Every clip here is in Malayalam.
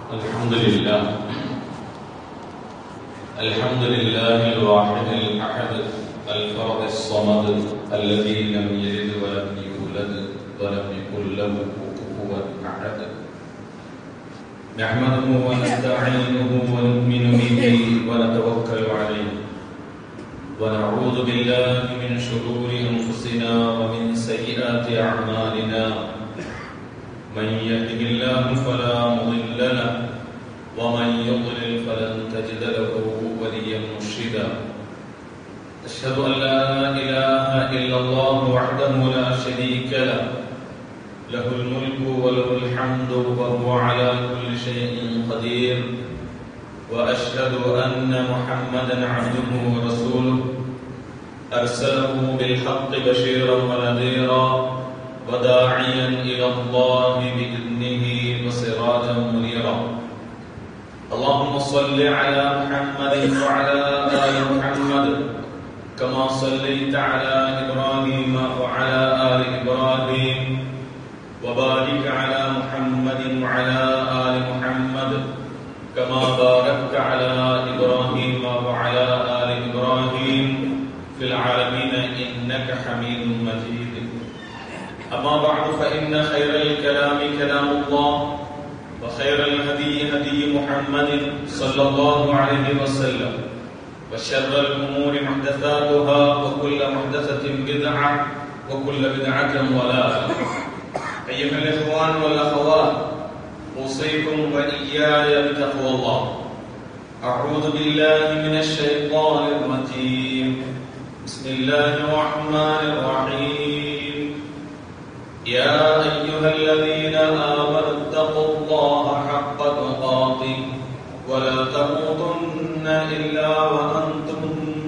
الحمد لله الحمد لله الواحد الأحد الفرد الصمد الذي لم يلد ولم يولد ولم يكن له كفوا أحد نحمده ونستعينه ونؤمن به ونتوكل عليه ونعوذ بالله من شرور أنفسنا ومن سيئات أعمالنا من يهده الله فلا مضل له ومن يضلل فلن تجد له وليا مرشدا أشهد أن لا إله إلا الله وحده لا شريك له له الملك وله الحمد وهو على كل شيء قدير وأشهد أن محمدا عبده ورسوله أرسله بالحق بشيرا ونذيرا وداعيا إلى الله بإذنه وسراجا منيرا اللهم صل على محمد وعلى آل محمد كما صليت على إبراهيم وعلى آل إبراهيم وبارك على محمد وعلى آل محمد كما باركت على إبراهيم وعلى آل إبراهيم في العالمين إنك حميد مجيد أما بعد فإن خير الكلام كلام الله وخير الهدي هدي محمد صلى الله عليه وسلم وشر الأمور محدثاتها وكل محدثة بدعة وكل بدعة ضلالة أيها الإخوان والأخوات أوصيكم وإياي بتقوى الله أعوذ بالله من الشيطان الرجيم بسم الله الرحمن الرحيم يا أيها الذين آمنوا اتقوا الله حق تقاته ولا تموتن إلا وأنتم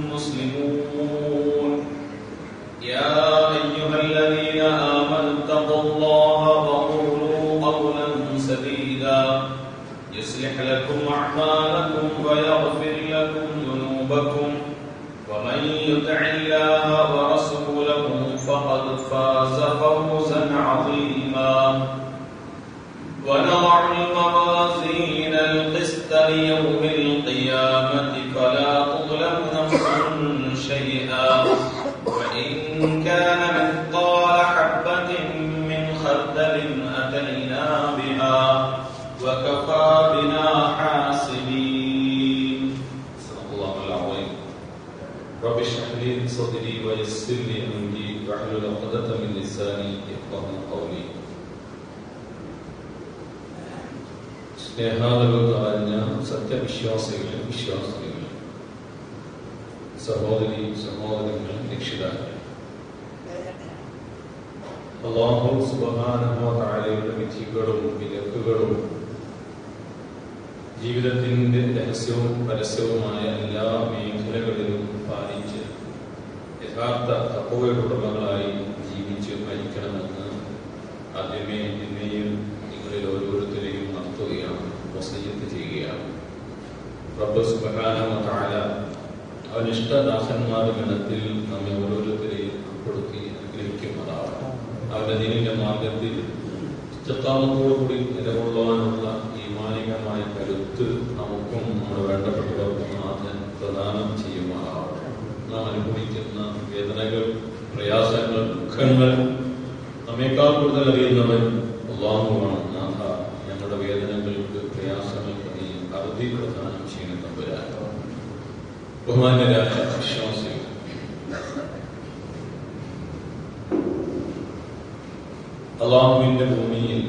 مسلمون يا أيها الذين آمنوا اتقوا الله وقولوا قولا سديدا يصلح لكم أعمالكم ويغفر لكم ذنوبكم ومن يطع الله ورسوله فقد فاز فوزا عظيما ونضع الموازين القسط ليوم القيامة فلا تظلم نفس شيئا وإن كان مثقال حبة من خردل أتينا بها وكفى بنا حاسبين صدق الله العظيم رب اشرح لي صدري ويسر لي امري واحلل عقدة من لساني يفقهوا قولي സ്നേഹാദരവ് അറിഞ്ഞ സത്യവിശ്വാസികളെ വിശ്വാസികളെ സഹോദരി സഹോദരങ്ങൾ രക്ഷിതാക്കൾ അള്ളാഹു സുബഹാനഹോ താഴെയുടെ വിധികളും വിലക്കുകളും ജീവിതത്തിന്റെ രഹസ്യവും പരസ്യവുമായ എല്ലാ മേഖലകളിലും പാലിച്ച് യഥാർത്ഥ തപ്പോയുടെ ഉടമകളായി ജീവിച്ച് മരിക്കണമെന്ന് ആദ്യമേ എന്നെയും നിങ്ങളിൽ ഓരോരുത്തരെയും നടത്തുകയാണ് വസയ്യത്ത് ചെയ്യുകയാണ് റബ്ബ് സുബഹാനഹ താഴ അവനിഷ്ടദാസന്മാരുടെ ഗണത്തിൽ നമ്മെ ഓരോരുത്തരെയും ഉൾപ്പെടുത്തി അനുഗ്രഹിക്കുമാറാവണം അവരുടെ ദീനിന്റെ മാർഗത്തിൽ ഇഷ്ടത്താമത്തോടുകൂടി നിലകൊള്ളുവാനുള്ള ഈമാനികമായ കരുത്ത് നമുക്കും നമ്മുടെ വേണ്ടപ്പെട്ടവർക്കും നാഥൻ പ്രദാനം ചെയ്യുമാറാവണം നാം അനുഭവിക്കുന്ന വേദനകൾ പ്രയാസങ്ങൾ ദുഃഖങ്ങൾ നമ്മേക്കാൾ കൂടുതൽ അറിയുന്നവൻ അള്ളാഹുവാണ് നാഥ ഞങ്ങളുടെ വേദനകൾക്ക് പ്രയാസങ്ങൾക്ക് നീ അറുതി പ്രദാനം ചെയ്യുന്ന തമ്പുരാൻ ബഹുമാന്യരായ വിശ്വാസികൾ അള്ളാഹുവിന്റെ ഭൂമിയിൽ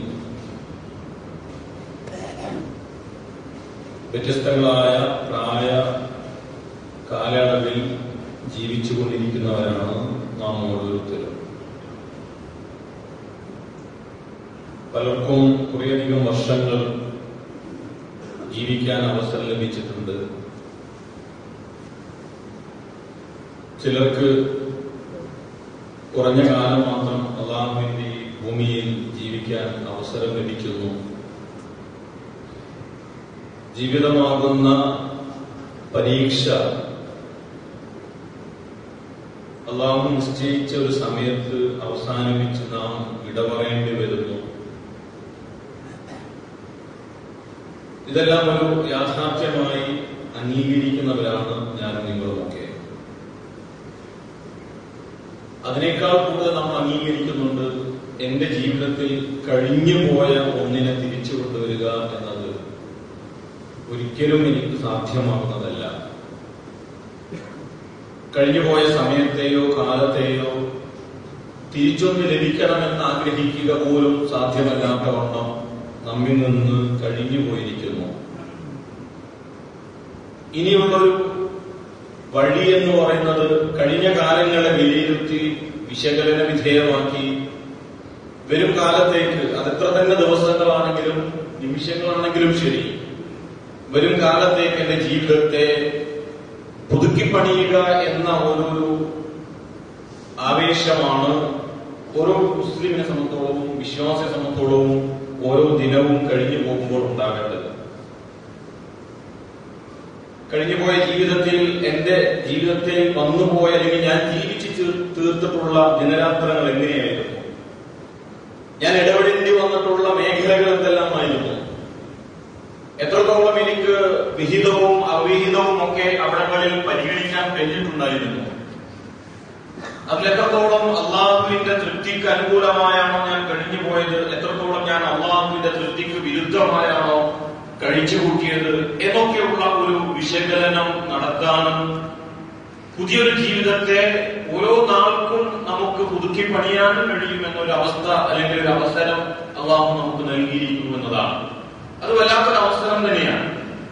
വ്യത്യസ്തങ്ങളായ പ്രായ കാലയളവിൽ ജീവിച്ചുകൊണ്ടിരിക്കുന്നവരാണ് നാം ഓരോരുത്തരും പലർക്കും കുറേയധികം വർഷങ്ങൾ ജീവിക്കാൻ അവസരം ലഭിച്ചിട്ടുണ്ട് ചിലർക്ക് കുറഞ്ഞ കാലം മാത്രം അള്ളാഹുവിന്റെ ഈ ഭൂമിയിൽ ജീവിക്കാൻ അവസരം ലഭിക്കുന്നു ജീവിതമാകുന്ന പരീക്ഷ അള്ളാഹു നിശ്ചയിച്ച ഒരു സമയത്ത് അവസാനിപ്പിച്ച് നാം വിട പറയേണ്ടി വരുന്നു ഇതെല്ലാം ഒരു യാഥാർത്ഥ്യമായി അംഗീകരിക്കുന്നവരാണ് ഞാനും നിങ്ങളുമൊക്കെ അതിനേക്കാൾ കൂടുതൽ നമ്മൾ അംഗീകരിക്കുന്നുണ്ട് എന്റെ ജീവിതത്തിൽ കഴിഞ്ഞു പോയ ഒന്നിനെ തിരിച്ചു കൊണ്ടുവരിക എന്നത് ഒരിക്കലും എനിക്ക് സാധ്യമാകുന്നതല്ല കഴിഞ്ഞുപോയ സമയത്തെയോ കാലത്തെയോ തിരിച്ചൊന്ന് ലഭിക്കണമെന്ന് ആഗ്രഹിക്കുക പോലും സാധ്യമല്ലാത്ത വണ്ണം നമ്മിൽ നിന്ന് കഴിഞ്ഞു പോയിരിക്കുന്നു ഇനിയുള്ളൊരു വഴി എന്ന് പറയുന്നത് കഴിഞ്ഞ കാലങ്ങളെ വിലയിരുത്തി വിശകലന വിധേയമാക്കി വരും കാലത്തേക്ക് അതെത്ര തന്നെ ദിവസങ്ങളാണെങ്കിലും നിമിഷങ്ങളാണെങ്കിലും ശരി വരും കാലത്തേക്ക് എന്റെ ജീവിതത്തെ പുതുക്കിപ്പണിയുക എന്ന ഒരു ആവേശമാണ് ഓരോ മുസ്ലിമിനെ സംബന്ധിച്ചോളവും വിശ്വാസിയെ സംബന്ധിച്ചോളവും ഓരോ ദിനവും കഴിഞ്ഞു പോകുമ്പോൾ ഉണ്ടാകേണ്ടത് കഴിഞ്ഞുപോയ ജീവിതത്തിൽ എന്റെ ജീവിതത്തിൽ വന്നുപോയ അല്ലെങ്കിൽ ഞാൻ ജീവിച്ചു തീർ- തീർത്തിട്ടുള്ള ദിനരാത്രങ്ങൾ എങ്ങനെയായിരുന്നു ഞാൻ ഇടപെടേണ്ടി വന്നിട്ടുള്ള മേഖലകൾ എന്തെല്ലാമായിരുന്നു എത്രത്തോളം എനിക്ക് വിഹിതവും അവിഹിതവും ഒക്കെ അവിടങ്ങളിൽ പരിഗണിക്കാൻ കഴിഞ്ഞിട്ടുണ്ടായിരുന്നു അതിലെത്രത്തോളം അള്ളാഹുവിന്റെ തൃപ്തിക്ക് അനുകൂലമായാണോ ഞാൻ കഴിഞ്ഞു പോയത് എത്രത്തോളം ഞാൻ അള്ളാഹുവിന്റെ തൃപ്തിക്ക് വിരുദ്ധമായാണോ കഴിച്ചു കൂട്ടിയത് എന്നൊക്കെയുള്ള ഒരു വിശകലനം നടത്താനും പുതിയൊരു ജീവിതത്തെ ഓരോ നാൾക്കും നമുക്ക് പുതുക്കി പണിയാനും കഴിയുമെന്നൊരു അവസ്ഥ അല്ലെങ്കിൽ ഒരു അവസരം അള്ളാഹു നമുക്ക് നൽകിയിരിക്കുന്നു എന്നതാണ് അത് വല്ലാത്തൊരു അവസരം തന്നെയാണ്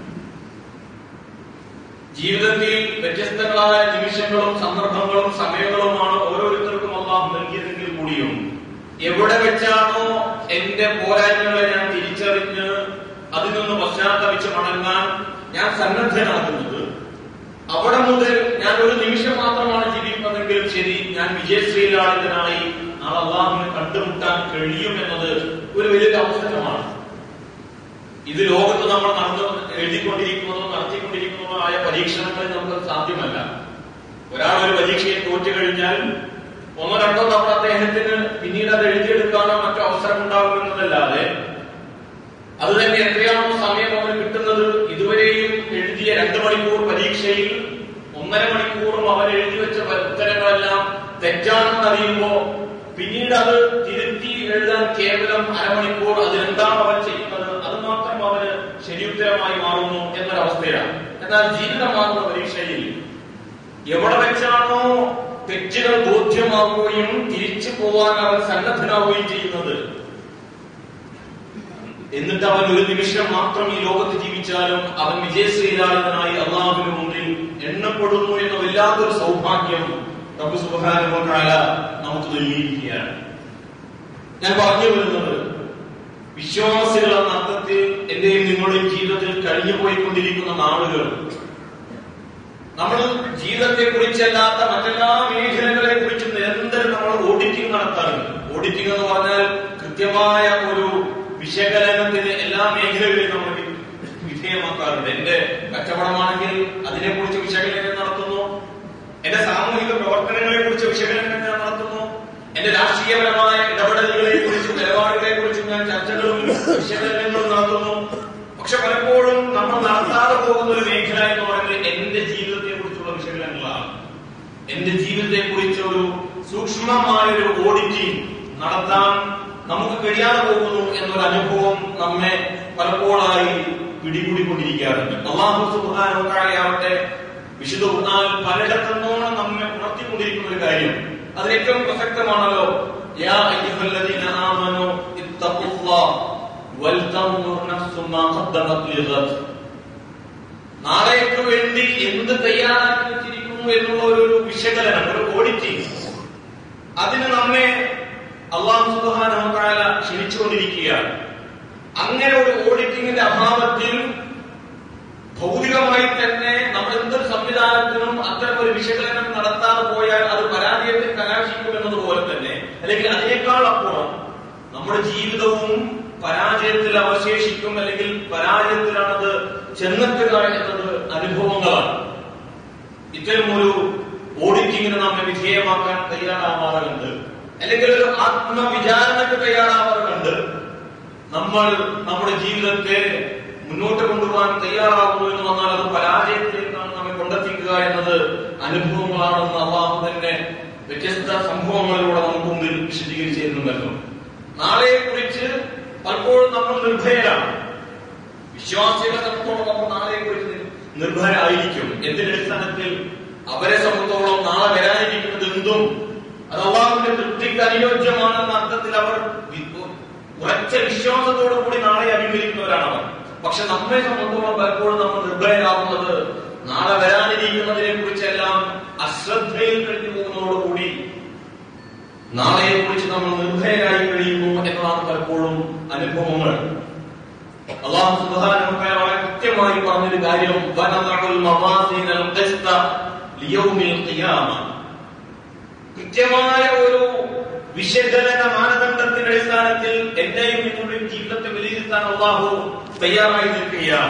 ജീവിതത്തിൽ വ്യത്യസ്തങ്ങളായ നിമിഷങ്ങളും സന്ദർഭങ്ങളും സമയങ്ങളുമാണ് ഓരോരുത്തർക്കും അള്ളാഹു നൽകിയതെങ്കിൽ കൂടിയും എവിടെ വെച്ചാണോ എന്റെ പോരായ്മകളെ ഞാൻ തിരിച്ചറിഞ്ഞ് അതിൽ നിന്ന് പശ്ചാത്തപിച്ച് മടങ്ങാൻ ഞാൻ സന്നദ്ധനാകുന്നത് അവിടെ മുതൽ ഞാൻ ഒരു നിമിഷം മാത്രമാണ് ജീവിക്കുന്നതെങ്കിലും ശരി ഞാൻ വിജയശ്രീലാളിതനായി നാളെ അള്ളാഹുവിനെ കണ്ടുമുട്ടാൻ കഴിയും എന്നത് ഒരു വലിയൊരു അവസരമാണ് ഇത് ലോകത്ത് നമ്മൾ നടന്നു എഴുതിക്കൊണ്ടിരിക്കുന്നതോ നടത്തിക്കൊണ്ടിരിക്കുന്നതോ ആയ പരീക്ഷണങ്ങളിൽ നമുക്ക് സാധ്യമല്ല ഒരാൾ ഒരു പരീക്ഷയെ തോറ്റു കഴിഞ്ഞാൽ ഒന്നോ രണ്ടോ തവണ അദ്ദേഹത്തിന് പിന്നീട് അത് എഴുതിയെടുക്കാനോ മറ്റോ അവസരം ഉണ്ടാകുമെന്നതല്ലാതെ അത് തന്നെ എത്രയാണോ സമയം അവന് കിട്ടുന്നത് ഇതുവരെയും എഴുതിയ രണ്ട് മണിക്കൂർ പരീക്ഷയിൽ ഒന്നര മണിക്കൂറും അവൻ എഴുതി വെച്ച ഉത്തരങ്ങളെല്ലാം തെറ്റാണെന്ന് അറിയുമ്പോ പിന്നീട് അത് തിരുത്തി എഴുതാൻ കേവലം അരമണിക്കൂർ അതിലെന്താണ് അവൻ ചെയ്യുന്നത് അത് മാത്രം അവന് ശരിയുത്തരമായി മാറുന്നു എന്നൊരവസ്ഥയാണ് എന്നാൽ ജീവിതമാകുന്ന പരീക്ഷയിൽ എവിടെ വെച്ചാണോ തെറ്റുകൾ ബോധ്യമാവുകയും തിരിച്ചു പോവാൻ അവൻ സന്നദ്ധനാവുകയും ചെയ്യുന്നത് എന്നിട്ട് അവൻ ഒരു നിമിഷം മാത്രം ഈ ലോകത്ത് ജീവിച്ചാലും അവൻ വിജയശ്രീലാളിതനായി അള്ളാഹുവിന് മുമ്പിൽ എണ്ണപ്പെടുന്നു എന്ന വല്ലാത്തൊരു സൗഭാഗ്യം റബ്ബ് സുബ്ഹാനഹു വതആല നമുക്ക് നൽകിയിരിക്കുകയാണ് ഞാൻ പറഞ്ഞു വരുന്നത് വിശ്വാസികൾ എന്ന അർത്ഥത്തിൽ എന്റെയും നിങ്ങളുടെയും ജീവിതത്തിൽ കഴിഞ്ഞു പോയിക്കൊണ്ടിരിക്കുന്ന നാളുകൾ നമ്മൾ ജീവിതത്തെ കുറിച്ചല്ലാത്ത മറ്റെല്ലാ മേഖലകളെ കുറിച്ചും നിരന്തരം നമ്മൾ ഓഡിറ്റിംഗ് നടത്താറുണ്ട് ഓഡിറ്റിംഗ് എന്ന് പറഞ്ഞാൽ കൃത്യമായ ഒരു വിശകലനത്തിന് എല്ലാ മേഖലകളിലും നമ്മൾ വി- വിധേയമാക്കാറുണ്ട് എന്റെ കച്ചവടമാണെങ്കിൽ അതിനെക്കുറിച്ച് വിശകലനം നടത്തുന്നു എന്റെ സാമൂഹിക പ്രവർത്തനങ്ങളെ കുറിച്ച് വിശകലനം ഞാൻ നടത്തുന്നു എന്റെ രാഷ്ട്രീയപരമായ ഇടപെടലുകളെ കുറിച്ചും നിലപാടുകളെ കുറിച്ചും ഞാൻ ചർച്ചകളും വിശകലനങ്ങളും നടത്തുന്നു പക്ഷെ പലപ്പോഴും നമ്മൾ നടത്താതെ പോകുന്ന ഒരു മേഖല എന്ന് പറയുന്നത് എന്റെ ജീവിതത്തെ കുറിച്ചുള്ള വിശകലനങ്ങളാണ് എന്റെ ജീവിതത്തെ കുറിച്ച് ഒരു സൂക്ഷ്മമായ ഒരു ഓഡിറ്റിംഗ് നടത്താൻ നമുക്ക് കഴിയാതെ പോകുന്നു എന്നൊരു അനുഭവം നമ്മെ പലപ്പോഴായി പിടികൂടിക്കൊണ്ടിരിക്കാറുണ്ട് അള്ളാഹു സുബാനോക്കായാവട്ടെ വിശുദ്ധ ഖുർആൻ പലയിടത്തുനിന്നോണം നമ്മെ ഉണർത്തിക്കൊണ്ടിരിക്കുന്ന ഒരു കാര്യം അതിൽ ഏറ്റവും പ്രസക്തമാണല്ലോ യാ അയ്യുഹല്ലദീന ആമനു ഇത്തഖുല്ലാഹ് വൽതൻദുർ നഫ്സു മാ ഖദ്ദമത് ലിഗദ് നാളേക്ക് വേണ്ടി എന്ത് തയ്യാറാക്കി വെച്ചിരിക്കുന്നു എന്നുള്ള ഒരു ഒരു വിശകലനം ഒരു ഓഡിറ്റിംഗ് അതിന് നമ്മെ അള്ളാഹു സുബ്ഹാനഹു വതആല ക്ഷണിച്ചുകൊണ്ടിരിക്കുകയാണ് അങ്ങനെ ഒരു ഓഡിറ്റിംഗിന്റെ അഭാവത്തിൽ ഭൗതികമായി തന്നെ നമ്മൾ എന്തൊരു സംവിധാനത്തിനും അത്തരം ഒരു വിശകലനം നടത്താതെ പോയാൽ അത് പരാജയത്തിൽ കലാശിക്കും എന്നതുപോലെ തന്നെ അല്ലെങ്കിൽ അതിനേക്കാൾ അപ്പുറം നമ്മുടെ ജീവിതവും പരാജയത്തിൽ അവശേഷിക്കും അല്ലെങ്കിൽ പരാജയത്തിലാണത് ചെന്നെത്തുക എന്നത് അനുഭവങ്ങളാണ് ഇത്തരം ഒരു ഓഡിറ്റിങ്ങിന് നമ്മെ വിധേയമാക്കാൻ തയ്യാറാവാറുണ്ട് അല്ലെങ്കിൽ ഒരു ആത്മവിചാരണക്ക് തയ്യാറാവാറുണ്ട് നമ്മൾ നമ്മുടെ ജീവിതത്തെ മുന്നോട്ട് കൊണ്ടുപോകാൻ തയ്യാറാകുന്നു എന്ന് വന്നാൽ അത് പരാജയത്തിലേക്കാണ് നമ്മെ കൊണ്ടെത്തിക്കുക എന്നത് അനുഭവങ്ങളാണെന്ന് അള്ളാഹു തന്നെ വ്യത്യസ്ത സംഭവങ്ങളിലൂടെ നമുക്ക് മുമ്പിൽ വിശദീകരിച്ചു തരുന്നുണ്ടല്ലോ നാളെയെ കുറിച്ച് പലപ്പോഴും നമ്മൾ നിർഭയരാണ് വിശ്വാസികളെ സംബന്ധിച്ചോളം നമ്മൾ നാളെയെ കുറിച്ച് നിർഭയരായിരിക്കും എന്തിന്റെ അടിസ്ഥാനത്തിൽ അവരെ സംബന്ധിച്ചോളം നാളെ വരാനിരിക്കുന്നത് എന്തും അത് അള്ളാഹുവിന്റെ തൃപ്തിക്ക് അനുയോജ്യമാണെന്ന അർത്ഥത്തിൽ അവർ വി- ഉറച്ച വിശ്വാസത്തോടു കൂടി നാളെ അഭിമുഖിക്കുന്നവരാണ് അവർ പക്ഷെ നമ്മെ സംബന്ധിച്ചോളം പലപ്പോഴും നമ്മൾ നിർഭയരാകുന്നത് നാളെ വരാനിരിക്കുന്നതിനെ കുറിച്ചെല്ലാം അശ്രദ്ധയിൽ കഴിഞ്ഞു പോകുന്നതോടുകൂടി നാളെയെ കുറിച്ച് നമ്മൾ നിർഭയരായി കഴിയുന്നു എന്നതാണ് പലപ്പോഴും അനുഭവങ്ങൾ അള്ളാഹു സുബ്ഹാനഹു വ തആല വളരെ കൃത്യമായി പറഞ്ഞൊരു കാര്യം വനദഉൽ മവാസീനൽ ഖിസ്ത ലിയൗമിൽ ഖിയാമ കൃത്യമായ ഒരു വിശകലന മാനദണ്ഡത്തിന്റെ അടിസ്ഥാനത്തിൽ എന്റെയും നിങ്ങളുടെയും ജീവിതത്തെ വിലയിരുത്താൻ അള്ളാഹു തയ്യാറായി നിൽക്കുകയാണ്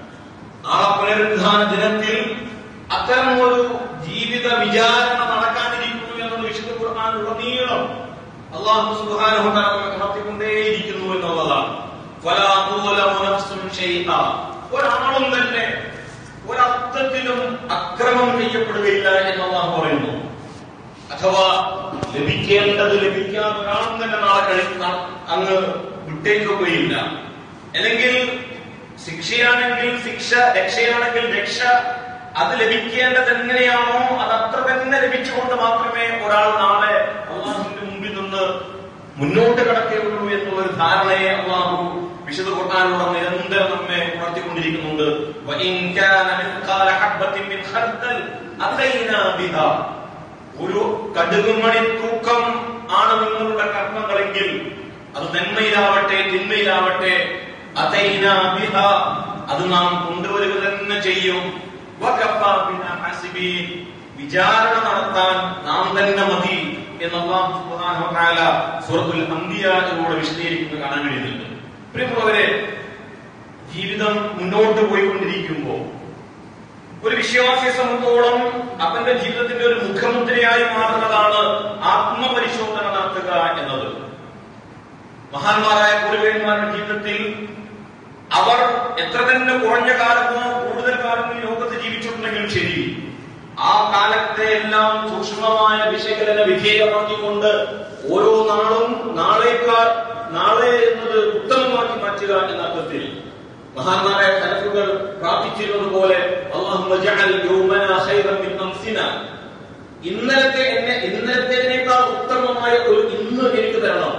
ആ പുനരുദ്ധാന ദിനത്തിൽ അത്തരം ഒരു ജീവിത വിചാരണ നടക്കാനിരിക്കുന്നു എന്നുള്ള വിശുദ്ധ ഖുർആാനുടനീളം അള്ളാഹു സുബ്ഹാനഹു വ തആല ഉണർത്തിക്കൊണ്ടേയിരിക്കുന്നു എന്നുള്ളതാണ് ഫലാ തുലമു നഫ്സുൻ ഷൈഅ. ഒരാളും തന്നെ ഒരർത്ഥത്തിലും അക്രമം ചെയ്യപ്പെടുകയില്ല എന്ന് അള്ളാഹു പറയുന്നു അഥവാ ലഭിക്കേണ്ടത് ലഭിക്കാതെ ഒരാളും തന്നെ നാളെ കഴിക്കുന്ന അങ്ങ് വിട്ടേക്കുകയില്ല അല്ലെങ്കിൽ ശിക്ഷയാണെങ്കിൽ ശിക്ഷ രക്ഷയാണെങ്കിൽ രക്ഷ അത് ലഭിക്കേണ്ടത് എങ്ങനെയാണോ അത് അത്ര തന്നെ ലഭിച്ചുകൊണ്ട് മാത്രമേ ഒരാൾ നാളെ അള്ളാഹുവിന്റെ മുമ്പിൽ നിന്ന് മുന്നോട്ട് കടക്കുകയുള്ളൂ എന്നുള്ളൊരു ധാരണയെ അള്ളാഹു വിശുദ്ധ ഖുർആാനിലൂടെ നിരന്തരം നമ്മെ ഉണർത്തിക്കൊണ്ടിരിക്കുന്നുണ്ട് വഇൻ കാന മിസ്കാല ഹബ്ബത്തിൻ മിൻ ഖർദൽ അതൈനാ ബിഹാ ഒരു കടുകുമണി തൂക്കം ആണ് നിങ്ങളുടെ കർമ്മങ്ങളെങ്കിൽ അത് നന്മയിലാവട്ടെ തിന്മയിലാവട്ടെ അതൈനാ ബിഹ അത് നാം കൊണ്ടുവരിക തന്നെ ചെയ്യും വകഫാ ബിനാ ഹസിബീൻ. വിചാരണ നടത്താൻ നാം തന്നെ മതി എന്ന് അല്ലാഹു സുബ്ഹാനഹു വ തആല സൂറത്തുൽ അംബിയായിലൂടെ വിശദീകരിക്കുന്നത് കാണാൻ കഴിയുന്നുണ്ട് പ്രിയമുള്ളവരെ ജീവിതം മുന്നോട്ട് പോയിക്കൊണ്ടിരിക്കുമ്പോൾ ഒരു വിശ്വാസിയെ സംബന്ധിച്ചോളം അവന്റെ ജീവിതത്തിന്റെ ഒരു മുഖമുദ്രയായി മാറുന്നതാണ് ആത്മപരിശോധന നടത്തുക എന്നത് മഹാന്മാരായ പൂർവന്മാരുടെ ജീവിതത്തിൽ അവർ എത്ര തന്നെ കുറഞ്ഞ കാലമോ കൂടുതൽ കാലമോ ഈ ലോകത്ത് ജീവിച്ചിട്ടുണ്ടെങ്കിലും ശരി ആ കാലത്തെ എല്ലാം സൂക്ഷ്മമായ വിശകലന വിധേയമാക്കിക്കൊണ്ട് ഓരോ നാളും നാളേക്കാൾ നാളെ എന്നത് ഉത്തമമാക്കി മാറ്റുക എന്ന അർത്ഥത്തിൽ മഹാന്മാരായ തലഫുകൾ പ്രാർത്ഥിച്ചിരുന്നത് പോലെ അല്ലാഹുമ്മ ജഅൽ യൗമനാ ഖൈറൻ മിൻ അംസിന ഇന്നലത്തെ എന്നെ ഇന്നലത്തേതിനേക്കാൾ ഉത്തമമായ ഒരു ഇന്ന് എനിക്ക് തരണം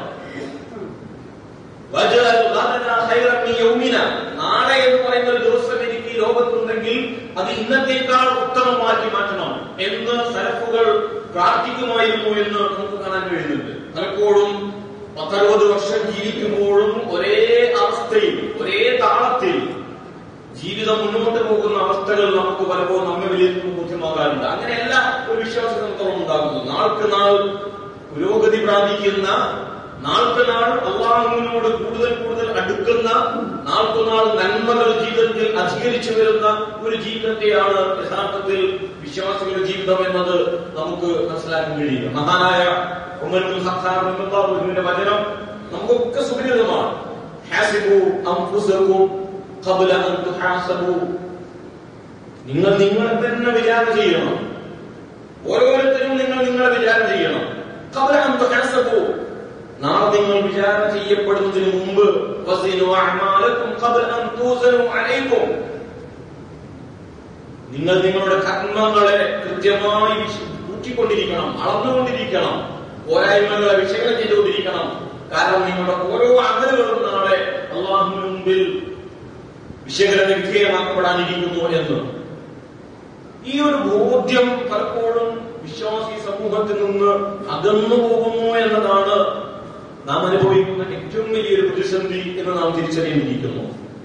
വജഅൽ ഗദനാ ഖൈറൻ മിൻ യൗമിന നാളെ എന്ന് പറയുന്ന ഒരു ദിവസം എനിക്ക് ഈ ലോകത്തുണ്ടെങ്കിൽ അത് ഇന്നത്തേക്കാൾ ഉത്തമമാക്കി മാറ്റണം എന്ന് സലഫുകൾ പ്രാർത്ഥിക്കുമായിരുന്നു എന്ന് നമുക്ക് കാണാൻ കഴിയുന്നുണ്ട് പലപ്പോഴും പത്തറുപത് വർഷം ജീവിക്കുമ്പോഴും ഒരേ അവസ്ഥയിൽ ഒരേ താളത്തിൽ ജീവിതം മുന്നോട്ട് പോകുന്ന അവസ്ഥകൾ നമുക്ക് പലപ്പോഴും നമ്മെ വിലയിരുത്തുന്ന ബോധ്യമാകാറുണ്ട് അങ്ങനെയല്ല ഒരു വിശ്വാസം നമുക്ക് ഉണ്ടാകുന്നു നാൾക്ക് നാൾ പുരോഗതി പ്രാപിക്കുന്ന നാൾക്ക് നാൾ അള്ളാഹുവിനോട് കൂടുതൽ കൂടുതൽ അടുക്കുന്ന നാൾക്ക് നാൾ നന്മകൾ ജീവിതത്തിൽ അധികരിച്ചു വരുന്ന ഒരു ജീവിതത്തെയാണ് യഥാർത്ഥത്തിൽ വിശ്വാസികളുടെ ജീവിതം എന്നത് നമുക്ക് മനസ്സിലാക്കാൻ കഴിയുക മഹാനായ ഉമറുൽ ഖത്താബ് റളിയല്ലാഹു അൻഹുവിന്റെ വചനം നമുക്കൊക്കെ സുപരിചിതമാണ് ഹാസിബു അൻഫുസകും ഖബ്ല അൻ തുഹാസബു നിങ്ങൾ നിങ്ങളെ തന്നെ വിചാരണ ചെയ്യണം ഓരോരുത്തരും നിങ്ങൾ നിങ്ങളെ വിചാരണ ചെയ്യണം ഖബ്ല അൻ തുഹാസബു നാളെ നിങ്ങൾ വിചാരണ ചെയ്യപ്പെടുന്നതിന് മുമ്പ് വസിനു അഅമാലക്കും ഖബ്ല അൻ തൂസനു അലൈക്കും നിങ്ങൾ നിങ്ങളുടെ കർമ്മങ്ങളെ കൃത്യമായി വിശ- കൂട്ടിക്കൊണ്ടിരിക്കണം അളന്നുകൊണ്ടിരിക്കണം പോരായ്മകളെ വിശകലനം ചെയ്തുകൊണ്ടിരിക്കണം കാരണം നിങ്ങളുടെ ഓരോ അമലുകളും നാളെ അള്ളാഹുവിന് മുമ്പിൽ വിശകലന വിധേയമാക്കപ്പെടാനിരിക്കുന്നു എന്ന് ഈ ഒരു ബോധ്യം പലപ്പോഴും വിശ്വാസി സമൂഹത്തിൽ നിന്ന് അകന്നു പോകുന്നു എന്നതാണ് നാം അനുഭവിക്കുന്ന ഏറ്റവും വലിയൊരു പ്രതിസന്ധി എന്ന് നാം തിരിച്ചറിഞ്ഞിരിക്കുന്നു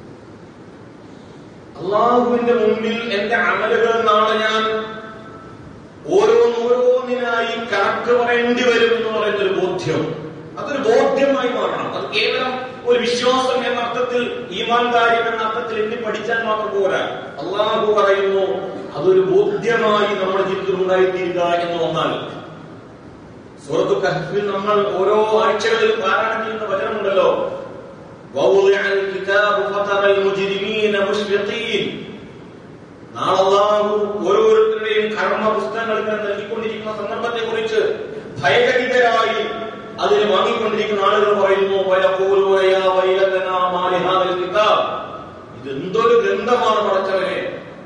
അള്ളാഹുവിന്റെ മുമ്പിൽ എന്റെ അമലുകൾ നാളെ ഞാൻ ഓരോന്നോരോന്നിനായി കണക്ക് പറയേണ്ടി വരും എന്ന് പറയുന്ന ഒരു ബോധ്യം അതൊരു ബോധ്യമായി മാറണം അത് കേവലം ഒരു വിശ്വാസം എന്ന അർത്ഥത്തിൽ ഈമാൻകാര്യം എന്ന അർത്ഥത്തിൽ എണ്ണി പഠിച്ചാൽ മാത്രം പോരാ അള്ളാഹു പറയുന്നു അതൊരു ബോധ്യമായി നമ്മുടെ ജീവിതത്തിൽ ഉണ്ടായിത്തീരുക എന്ന് വന്നാൽ സൂറത്തു കഹ്ഫിൽ നമ്മൾ ഓരോ ആഴ്ചകളിൽ പാരായണം ചെയ്യുന്ന വചനമുണ്ടല്ലോ ووضع الكتاب فترى المجرمين മുശ്ഫിഖീൻ നാളെ അല്ലാഹു ഓരോരുത്തരുടെയും കർമ്മ പുസ്തകങ്ങൾ ഇങ്ങനെ നൽകിക്കൊണ്ടിരിക്കുന്ന സന്ദർഭത്തെ കുറിച്ച് ഭയചകിതരായി അതിന് വാങ്ങിക്കൊണ്ടിരിക്കുന്ന ആളുകൾ പറയുന്നു വയഖൂലൂന യാ വൈലതനാ മാ ലിഹാദിൽ കിതാബ് ഇതെന്തൊരു ഗ്രന്ഥമാണ് പടച്ചവനെ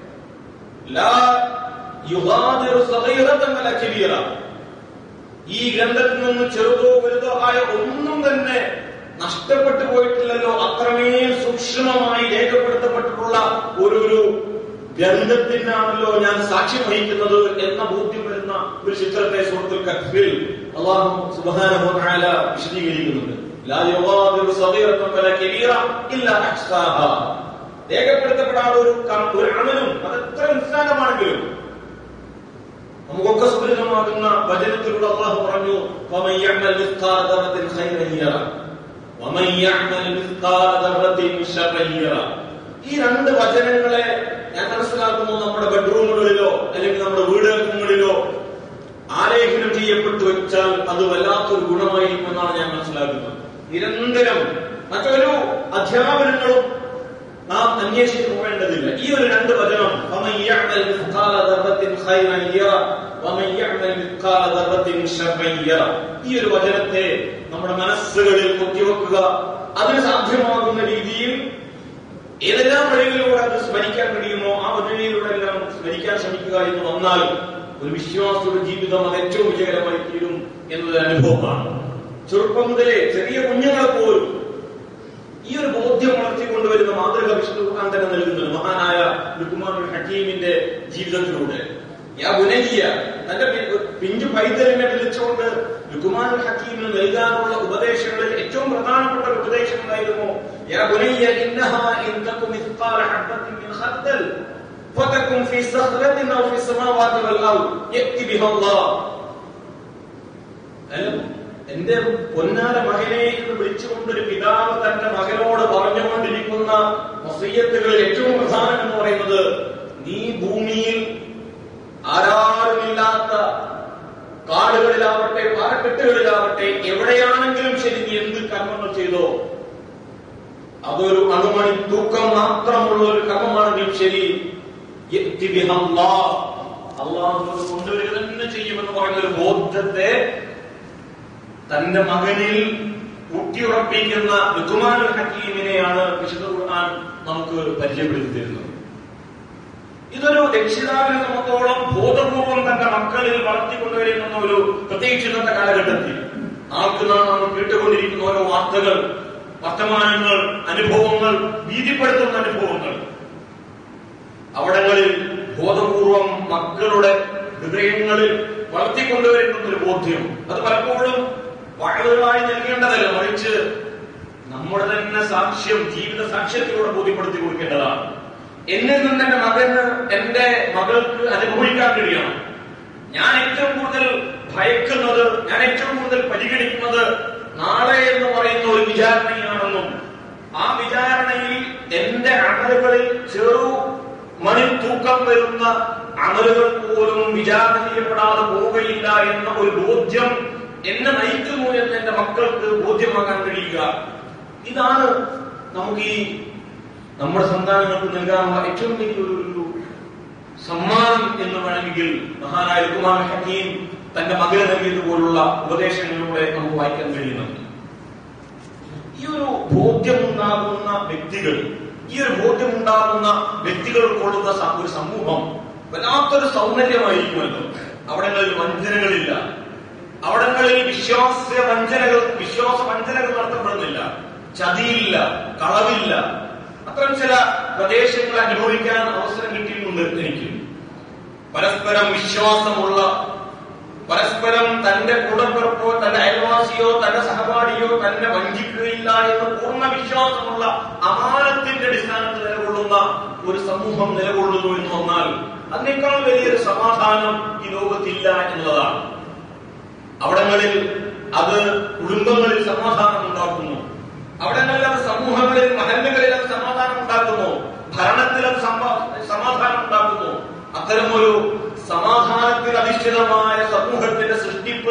ലാ യുഗാദിറു സഗീറതൻ വല കബീറ ഈ ഗ്രന്ഥത്തിൽ നിന്ന് ചെറുതോ വലുതോ ആയ ഒന്നും തന്നെ നഷ്ടപ്പെട്ടു പോയിട്ടില്ലല്ലോ അത്രമേൽ സൂക്ഷ്മമായി രേഖപ്പെടുത്തപ്പെട്ടിട്ടുള്ള ഒരു ഒരു ഗ്രന്ഥത്തിനാണല്ലോ ഞാൻ സാക്ഷ്യം വഹിക്കുന്നത് എന്ന ബോധ്യം വരുന്ന ഒരു ചിത്രത്തെ സുഹൃത്തുൽ കഫിൽ അള്ളാഹു സുബ്ഹാനഹു വ തആല വിശദീകരിക്കുന്നുണ്ട് ലാ യുഗാദിറു സഗീറതൻ വല കബീറ ഇല്ലാ അഹ്സാഹാ രേഖപ്പെടുത്തപ്പെടാത്ത ഒരു കം- ഒരു അമലും അത് എത്ര നിസ്സാരമാണെങ്കിലും നമുക്കൊക്കെ സുപരിതമാകുന്ന വചനത്തിലൂടെ അള്ളാഹു പറഞ്ഞു "വമൻ യഅ്മൽ മിസ്കാല ദർറത്തിൻ ഖൈറൻ യറ, വമൻ യഅ്മൽ മിസ്കാല ദർറത്തിൻ ശർറൻ യറ." ഈ രണ്ട് വചനങ്ങളെ ഞാൻ മനസ്സിലാക്കുന്നു നമ്മുടെ ബെഡ്റൂമുകളിലോ അല്ലെങ്കിൽ നമ്മുടെ വീടുകളിലോ ആലേഖനം ചെയ്യപ്പെട്ടു വെച്ചാൽ അത് വല്ലാത്തൊരു ഗുണമായിരിക്കുമെന്നാണ് ഞാൻ മനസ്സിലാക്കുന്നത് നിരന്തരം മറ്റൊരു അധ്യാപനങ്ങളും നാം അന്വേഷിച്ചു പോകേണ്ടതില്ല ഈ ഒരു രണ്ട് വചനം "വമൻ യഅ്മൽ മിസ്കാല ദർറത്തിൻ ഖൈറൻ യറ, വമൻ യഅ്മൽ മിസ്കാല ദർറത്തിൻ ശർറൻ യറ." ഈ ഒരു വചനത്തെ നമ്മുടെ മനസ്സുകളിൽ കുത്തിവെക്കുക അതിന് സാധ്യമാകുന്ന രീതിയിൽ ഏതെല്ലാം വഴികളിലൂടെ അത് സ്മരിക്കാൻ കഴിയുമോ ആ വഴിയിലൂടെ എല്ലാം സ്മരിക്കാൻ ശ്രമിക്കുക എന്ന് വന്നാൽ ഒരു വിശ്വാസിയുടെ ജീവിതം അത് ഏറ്റവും വിജയകരമായി തീരും എന്നതൊരു അനുഭവമാണ് ചെറുപ്പം മുതലേ ചെറിയ കുഞ്ഞുങ്ങളെ പോലും ഈ ഒരു ബോധ്യം വളർത്തിക്കൊണ്ടുവരുന്ന മാതൃക വിഷ്ണു ഖുർആൻ തന്നെ നൽകുന്നുണ്ട് മഹാനായ ലുക്മാൻ ഹക്കീമിന്റെ ജീവിതത്തിലൂടെ യാ ബുനയ്യ തന്റെ പി- പിഞ്ചു പൈതലിനെ വിളിച്ചുകൊണ്ട് ലുക്മാൻ ഹക്കീമിന് നൽകാനുള്ള ഉപദേശങ്ങളിൽ ഏറ്റവും പ്രധാനപ്പെട്ട ഒരു ഉപദേശം എന്തായിരുന്നു യാ ബുനയ്യ ഇന്നഹാ ഇൻ തകു മിസ്ഖാല ഹബ്ബത്തിൻ മിൻ ഖർദൽ ഫതകും ഫീ സഖറത്തിൻ ഔ ഫീ സമാവാതി വൽ അർദ് യഅതി ബിഹാ അല്ലാഹ് അല്ല, എന്റെ പൊന്നാര മകനെ എന്ന് വിളിച്ചുകൊണ്ട് ഒരു പിതാവ് തന്റെ മകനോട് പറഞ്ഞുകൊണ്ടിരിക്കുന്ന വസീയത്തുകളിൽ ഏറ്റവും പ്രധാനം എന്ന് പറയുന്നത് നീ ഭൂമിയിൽ ആരാരുമില്ലാത്ത കാടുകളിലാവട്ടെ പാറക്കെട്ടുകളിലാവട്ടെ എവിടെയാണെങ്കിലും ശരി നീ എന്ത് കർമ്മങ്ങൾ ചെയ്തോ അതൊരു അണുമണി തൂക്കം മാത്രമുള്ള ഒരു കർമ്മമാണെങ്കിലും ശരി യഅ്തി ബിഹാ അല്ലാഹ്. അള്ളാഹു അത് കൊണ്ടുവരിക തന്നെ ചെയ്യുമെന്ന് പറയുന്ന ഒരു ബോധത്തെ തന്റെ മകനിൽ ഊട്ടിയുറപ്പിക്കുന്ന ലുക്കുമാനുൽ ഹക്കീമിനെയാണ് വിശുദ്ധ ഖുർആൻ നമുക്ക് പരിചയപ്പെടുത്തി തരുന്നത് ഇതൊരു രക്ഷിതാവിനെ സംബന്ധിച്ചോളം ബോധപൂർവം തന്റെ മക്കളിൽ വളർത്തിക്കൊണ്ടുവരുന്ന ഒരു പ്രത്യേകിച്ച് ഇന്നത്തെ കാലഘട്ടത്തിൽ ആൾക്ക് നാം നമ്മൾ കേട്ടുകൊണ്ടിരിക്കുന്ന ഓരോ വാർത്തകൾ വർത്തമാനങ്ങൾ അനുഭവങ്ങൾ ഭീതിപ്പെടുത്തുന്ന അനുഭവങ്ങൾ അവിടങ്ങളിൽ ബോധപൂർവം മക്കളുടെ ഹൃദയങ്ങളിൽ വളർത്തിക്കൊണ്ടുവരുന്ന ഒരു ബോധ്യം അത് പലപ്പോഴും വാഴകളായി നൽകേണ്ടതല്ല മറിച്ച് നമ്മുടെ തന്നെ സാക്ഷ്യം ജീവിത സാക്ഷ്യത്തിലൂടെ ബോധ്യപ്പെടുത്തി കൊടുക്കേണ്ടതാണ് എന്നിൽ നിന്ന് എന്റെ മകന് എന്റെ മകൾക്ക് അനുഭവിക്കാൻ കഴിയണം ഞാൻ ഏറ്റവും കൂടുതൽ ഭയക്കുന്നത് ഞാൻ ഏറ്റവും കൂടുതൽ പരിഗണിക്കുന്നത് നാളെ എന്ന് പറയുന്ന ഒരു വിചാരണയാണെന്നും ആ വിചാരണയിൽ എന്റെ അമലുകളിൽ ചെറു മണി തൂക്കം വരുന്ന അമലുകൾ പോലും വിചാരണ ചെയ്യപ്പെടാതെ പോവുകയില്ല എന്ന ഒരു ബോധ്യം എന്നെ നയിക്കുന്നു എന്ന് എന്റെ മക്കൾക്ക് ബോധ്യമാക്കാൻ കഴിയുക ഇതാണ് നമുക്ക് ഈ നമ്മുടെ സന്താനങ്ങൾക്ക് നൽകാനുള്ള ഏറ്റവും വലിയ ഒരു ഒരു സമ്മാനം എന്ന് വേണമെങ്കിൽ മഹാനായ കുമാർ ഹക്കീം തന്റെ മകന് നൽകിയതുപോലുള്ള ഉപദേശങ്ങളിലൂടെ നമുക്ക് വായിക്കാൻ കഴിയുന്നുണ്ട് ഈ ഒരു ബോധ്യമുണ്ടാകുന്ന വ്യക്തികൾ ഈ ഒരു ബോധ്യമുണ്ടാകുന്ന വ്യക്തികൾ കൊള്ളുന്ന സ- ഒരു സമൂഹം വല്ലാത്തൊരു സൗന്ദര്യമായിരിക്കുമല്ലോ അവിടങ്ങളിൽ വഞ്ചനകളില്ല അവിടങ്ങളിൽ വിശ്വാസ വഞ്ചനകൾ വിശ്വാസ വഞ്ചനകൾ നടത്തപ്പെടുന്നില്ല ചതിയില്ല കളവില്ല അത്തരം ചില പ്രദേശങ്ങൾ അനുഭവിക്കാൻ അവസരം കിട്ടിയിട്ടുണ്ട് എനിക്ക് പരസ്പരം വിശ്വാസമുള്ള പരസ്പരം തന്റെ കൂടപ്പിറപ്പോ തന്റെ അയൽവാസിയോ തന്റെ സഹപാഠിയോ തന്നെ വഞ്ചിക്കുകയില്ല എന്ന് പൂർണ്ണ വിശ്വാസമുള്ള അമാനത്തിന്റെ അടിസ്ഥാനത്തിൽ നിലകൊള്ളുന്ന ഒരു സമൂഹം നിലകൊള്ളുന്നു എന്ന് വന്നാൽ അതിനേക്കാൾ വലിയൊരു സമാധാനം ഈ ലോകത്തില്ല എന്നുള്ളതാണ് അവിടങ്ങളിൽ അത് കുടുംബങ്ങളിൽ സമാധാനം ഉണ്ടാക്കുന്നു അവിടങ്ങളിൽ അത് സമൂഹങ്ങളിൽ മഹല്ലുകളിൽ അത് സമാധാനം ഉണ്ടാക്കുന്നു ഭരണത്തിൽ അത് സമാ- സമാധാനം ഉണ്ടാക്കുന്നു അത്തരമൊരു സമാധാനത്തിൽ അധിഷ്ഠിതമായ സമൂഹത്തിന്റെ സൃഷ്ടിപ്പ്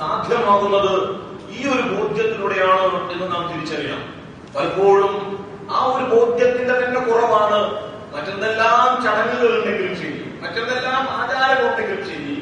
സാധ്യമാകുന്നത് ഈ ഒരു ബോധ്യത്തിലൂടെയാണ് എന്ന് നാം തിരിച്ചറിയണം പലപ്പോഴും ആ ഒരു ബോധ്യത്തിന്റെ തന്നെ കുറവാണ് മറ്റെന്തെല്ലാം ചടങ്ങുകളുണ്ടെങ്കിലും ശരി മറ്റെന്തെല്ലാം ആചാരങ്ങളുണ്ടെങ്കിലും ശരി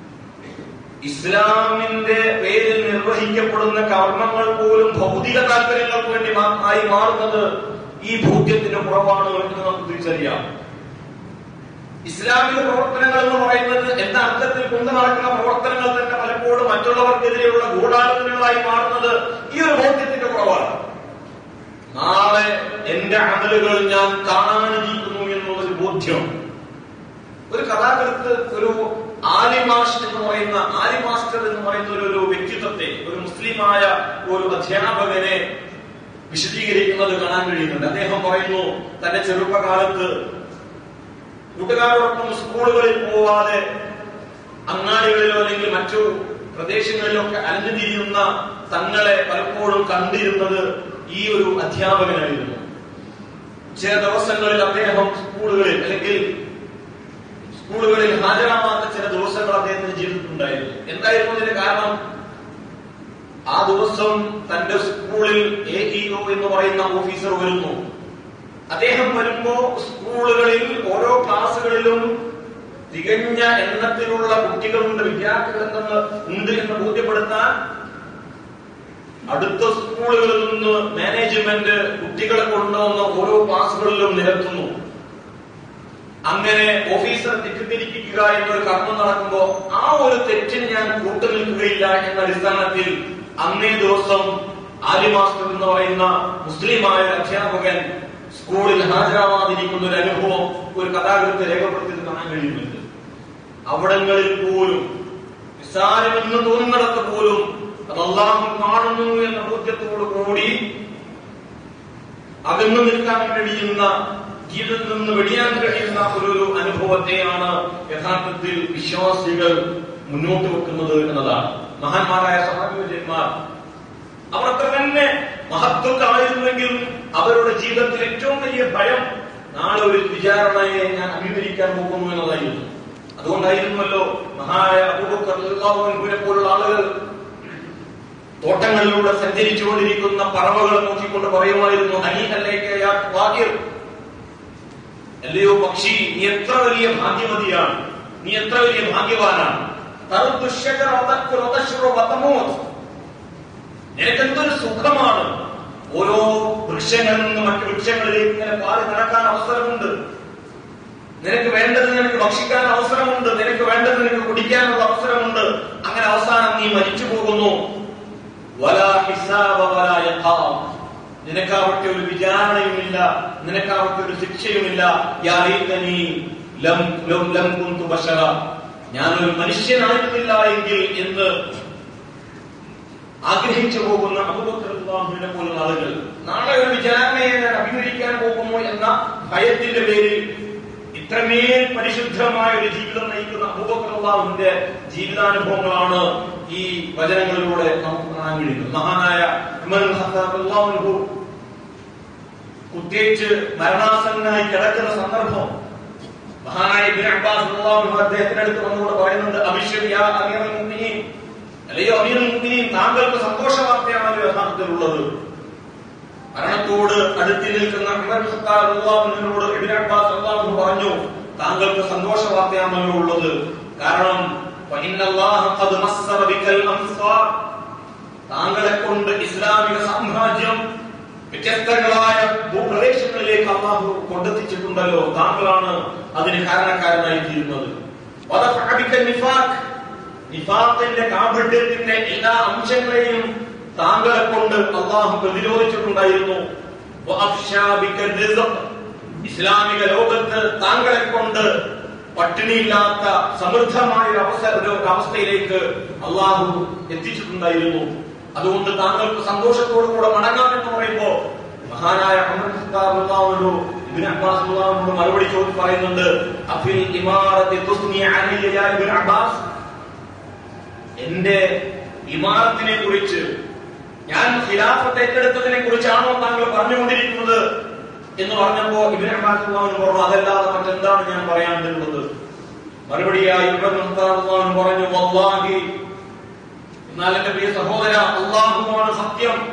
ഇസ്ലാമിന്റെ പേരിൽ നിർവഹിക്കപ്പെടുന്ന കർമ്മങ്ങൾ പോലും ഭൗതിക താല്പര്യങ്ങൾക്ക് വേണ്ടി മാ- ആയി മാറുന്നത് ഈ ബോധ്യത്തിന്റെ കുറവാണ് എന്ന് നമുക്ക് തിരിച്ചറിയാം ഇസ്ലാമിക പ്രവർത്തനങ്ങൾ എന്ന് പറയുന്നത് എന്ന അർത്ഥത്തിൽ കൊണ്ടു നടക്കുന്ന പ്രവർത്തനങ്ങൾ തന്നെ പലപ്പോഴും മറ്റുള്ളവർക്കെതിരെയുള്ള ഗൂഢാലോചനകളായി മാറുന്നത് ഈ ഒരു ബോധ്യത്തിന്റെ കുറവാണ് നാളെ എന്റെ അമലുകൾ ഞാൻ കാണാനിരിക്കുന്നു എന്നുള്ളൊരു ബോധ്യം ഒരു കഥാകൃത്ത് ഒരു ആലിമാഷ് എന്ന് പറയുന്ന ആലി മാസ്റ്റർ എന്ന് പറയുന്ന ഒരു ഒരു വ്യക്തിത്വത്തെ ഒരു മുസ്ലിമായ ഒരു അധ്യാപകനെ വിശദീകരിക്കുന്നത് കാണാൻ കഴിയുന്നുണ്ട് അദ്ദേഹം പറയുന്നു തന്റെ ചെറുപ്പകാലത്ത് കൂട്ടുകാരോടൊപ്പം സ്കൂളുകളിൽ പോവാതെ അങ്ങാടികളിലോ അല്ലെങ്കിൽ മറ്റു പ്രദേശങ്ങളിലൊക്കെ അലഞ്ഞു തിരിയുന്ന തങ്ങളെ പലപ്പോഴും കണ്ടിരുന്നത് ഈ ഒരു അധ്യാപകനായിരുന്നു ചില ദിവസങ്ങളിൽ അദ്ദേഹം സ്കൂളുകളിൽ അല്ലെങ്കിൽ സ്കൂളുകളിൽ ഹാജരാവാത്ത ചില ദിവസങ്ങൾ അദ്ദേഹത്തിന്റെ ജീവിതത്തിലുണ്ടായിരുന്നു എന്തായിരുന്നു അതിന്റെ കാരണം ആ ദിവസം തന്റെ സ്കൂളിൽ എ ഇഒ എന്ന് പറയുന്ന ഓഫീസർ വരുന്നു അദ്ദേഹം വരുമ്പോ സ്കൂളുകളിൽ ഓരോ ക്ലാസ്സുകളിലും തികഞ്ഞ എണ്ണത്തിലുള്ള കുട്ടികളുണ്ട് വിദ്യാർത്ഥികൾ എന്തെന്ന് ഉണ്ട് എന്ന് ബോധ്യപ്പെടുത്താൻ അടുത്ത സ്കൂളുകളിൽ നിന്ന് മാനേജ്മെന്റ് കുട്ടികളെ കൊണ്ടുവന്ന് ഓരോ ക്ലാസ്സുകളിലും നിരത്തുന്നു അങ്ങനെ ഓഫീസർ തെറ്റിദ്ധരിപ്പിക്കുക എന്നൊരു കർമ്മം നടക്കുമ്പോ ആ ഒരു തെറ്റിന് ഞാൻ കൂട്ടുനിൽക്കുകയില്ല എന്ന അടിസ്ഥാനത്തിൽ അന്നേ ദിവസം ആലി മാസ്റ്റർ എന്ന് പറയുന്ന മുസ്ലിമായ ഒരു അധ്യാപകൻ സ്കൂളിൽ ഹാജരാവാതിരിക്കുന്ന ഒരു അനുഭവം ഒരു കഥാകൃത്ത് രേഖപ്പെടുത്തിയത് കാണാൻ കഴിയുന്നുണ്ട് അവിടങ്ങളിൽ പോലും നിസ്സാരമെന്ന് തോന്നുന്നിടത്ത് പോലും അത് അള്ളാഹു കാണുന്നു എന്ന ബോധ്യത്തോടു കൂടി അകന്നു നിൽക്കാൻ കഴിയുന്ന ജീവിതത്തിൽ നിന്ന് വെടിയാൻ കഴിയുന്ന ഒരു ഒരു അനുഭവത്തെയാണ് യഥാർത്ഥത്തിൽ വിശ്വാസികൾ മുന്നോട്ട് വെക്കുന്നത് എന്നതാണ് മഹാന്മാരായ സഹാബിവര്യന്മാർ അവർ അത്ര തന്നെ മഹത്വക്കായിരുന്നെങ്കിലും അവരുടെ ജീവിതത്തിൽ ഏറ്റവും വലിയ ഭയം നാളെ ഒരു വിചാരണയെ ഞാൻ അഭിമുഖീകരിക്കാൻ പോകുന്നു എന്നതായിരുന്നു അതുകൊണ്ടായിരുന്നല്ലോ മഹാനായ അബൂബക്കറിനെ പോലുള്ള ആളുകൾ തോട്ടങ്ങളിലൂടെ സഞ്ചരിച്ചുകൊണ്ടിരിക്കുന്ന പറവകളെ നോക്കിക്കൊണ്ട് പറയുമായിരുന്നു അനീഹല്ലേക്ക് വാക്യം അല്ലയോ പക്ഷി നീ എത്ര വലിയ ഭാഗ്യവതിയാണ് നീ എത്ര വലിയ ഭാഗ്യവാനാണ് തറുത്തു ശജറ വതക്കുൽ വതശ്റു വതമൂത്ത്. നിനക്കെന്തൊരു സുഖമാണ് ഓരോ വൃക്ഷങ്ങളിൽ നിന്ന് മറ്റു വൃക്ഷങ്ങളിലേക്ക് ഇങ്ങനെ പാറി നടക്കാൻ അവസരമുണ്ട് നിനക്ക് വേണ്ടത് നിനക്ക് ഭക്ഷിക്കാൻ അവസരമുണ്ട് നിനക്ക് വേണ്ടത് നിനക്ക് കുടിക്കാനുള്ള അവസരമുണ്ട് അങ്ങനെ അവസാനം നീ മരിച്ചു പോകുന്നു വലാ ഹിസാബ വലാ യഖാം. നിനക്കാവട്ടെ ഒരു വിചാരണയുമില്ല നിനക്കാവട്ടെ ഒരു ശിക്ഷയുമില്ല യാ ലൈതനി ലം ലം ലം കുന്തു ബശറ ഞാനൊരു മനുഷ്യനായിരുന്നില്ല എങ്കിൽ എന്ന് ആഗ്രഹിച്ചു പോകുന്ന അബൂബക്കറിനെ പോലുള്ള ആളുകൾ നാളെ ഒരു വിചാരണയെ ഞാൻ അഭിമുഖീകരിക്കാൻ പോകുന്നു എന്ന ഭയത്തിന്റെ പേരിൽ ഇത്രമേൽ പരിശുദ്ധമായ ഒരു ജീവിതം നയിക്കുന്ന അബൂബക്കറിന്റെ ജീവിതാനുഭവങ്ങളാണ് ഈ വചനങ്ങളിലൂടെ നമുക്ക് കാണാൻ കഴിയുന്നത് മഹാനായ ഉമർ ഇബ്നു ഖത്താബ് റളിയല്ലാഹു അൻഹു കുത്തേറ്റ് മരണാസന്നനായി കിടക്കുന്ന സന്ദർഭം മഹാനായ ഇബ്നു അബ്ബാസ് റളിയല്ലാഹു അൻഹു അദ്ദേഹത്തിന്റെ അടുത്ത് വന്നുകൊണ്ട് പറയുന്നുണ്ട് അഭിഷേക് യാ അമീറുൽ മുഅ്മിനീൻ അല്ലയോ അമീറുൽ മുഅ്മിനീൻ താങ്കൾക്ക് സന്തോഷ വാർത്തയാണല്ലോ യഥാർത്ഥത്തിലുള്ളത് മരണത്തോട് അടുത്തി നിൽക്കുന്ന ഉമർ ഇബ്നു ഖത്താബ് റളിയല്ലാഹു അൻഹുവിനോട് ഇബ്നു അബ്ബാസ് റളിയല്ലാഹു അൻഹു പറഞ്ഞു താങ്കൾക്ക് സന്തോഷ വാർത്തയാണല്ലോ ഉള്ളത് കാരണം فإن الله قد مصر بك الأمصار താങ്കളെ കൊണ്ട് ഇസ്ലാമിക സാമ്രാജ്യം വ്യത്യസ്തങ്ങളായ ഭൂപ്രദേശങ്ങളിലേക്ക് അള്ളാഹു കൊണ്ടെത്തിച്ചിട്ടുണ്ടല്ലോ താങ്കളാണ് അതിന് കാരണക്കാരനായി തീരുന്നത് വദഫഅ ബിക നിഫാഖ്. നിഫാഖിന്റെ കാപട്യത്തിന്റെ എല്ലാ അംശങ്ങളെയും താങ്കളെ കൊണ്ട് അള്ളാഹു പ്രതിരോധിച്ചിട്ടുണ്ടായിരുന്നു വഅഫ്ശാ ബിക റിസ്ഖ്. ഇസ്ലാമിക ലോകത്ത് താങ്കളെ കൊണ്ട് പട്ടിണിയില്ലാത്ത സമൃദ്ധമായ ഒരു അവസര ഒരു അവസ്ഥയിലേക്ക് അള്ളാഹു എത്തിച്ചിട്ടുണ്ടായിരുന്നു അതുകൊണ്ട് താങ്കൾക്ക് സന്തോഷത്തോടു കൂടെ മടങ്ങാം എന്ന് പറയുമ്പോ മഹാനായ ഉമർ ഖത്താബ് റളിയല്ലാഹു അൻഹു ഇബ്നു അബ്ബാസ് റളിയല്ലാഹു അൻഹു മറുപടി ചോദിച്ച് പറയുന്നുണ്ട് അഫിൽ ഇമാറത്തി തുസ്നി അലയ്യ യാ ഇബ്നു അബ്ബാസ് എന്റെ ഇമാറത്തിനെ കുറിച്ച് ഞാൻ ഖിലാഫത്ത് ഏറ്റെടുത്തതിനെ കുറിച്ചാണോ താങ്കൾ പറഞ്ഞുകൊണ്ടിരിക്കുന്നത് എന്ന് പറഞ്ഞപ്പോ ഇബ്നു അബ്ബാസ് റളിയല്ലാഹു അൻഹു പറഞ്ഞു അതല്ലാതെ മറ്റെന്താണ് ഞാൻ പറയാനുള്ളത് മറുപടിയായി ഇബ്നു ഖത്താബ് റളിയല്ലാഹു അൻഹു പറഞ്ഞു വല്ലാഹി എന്നാൽ എന്റെ പ്രിയ സഹോദര അള്ളാഹുവാണ് സത്യം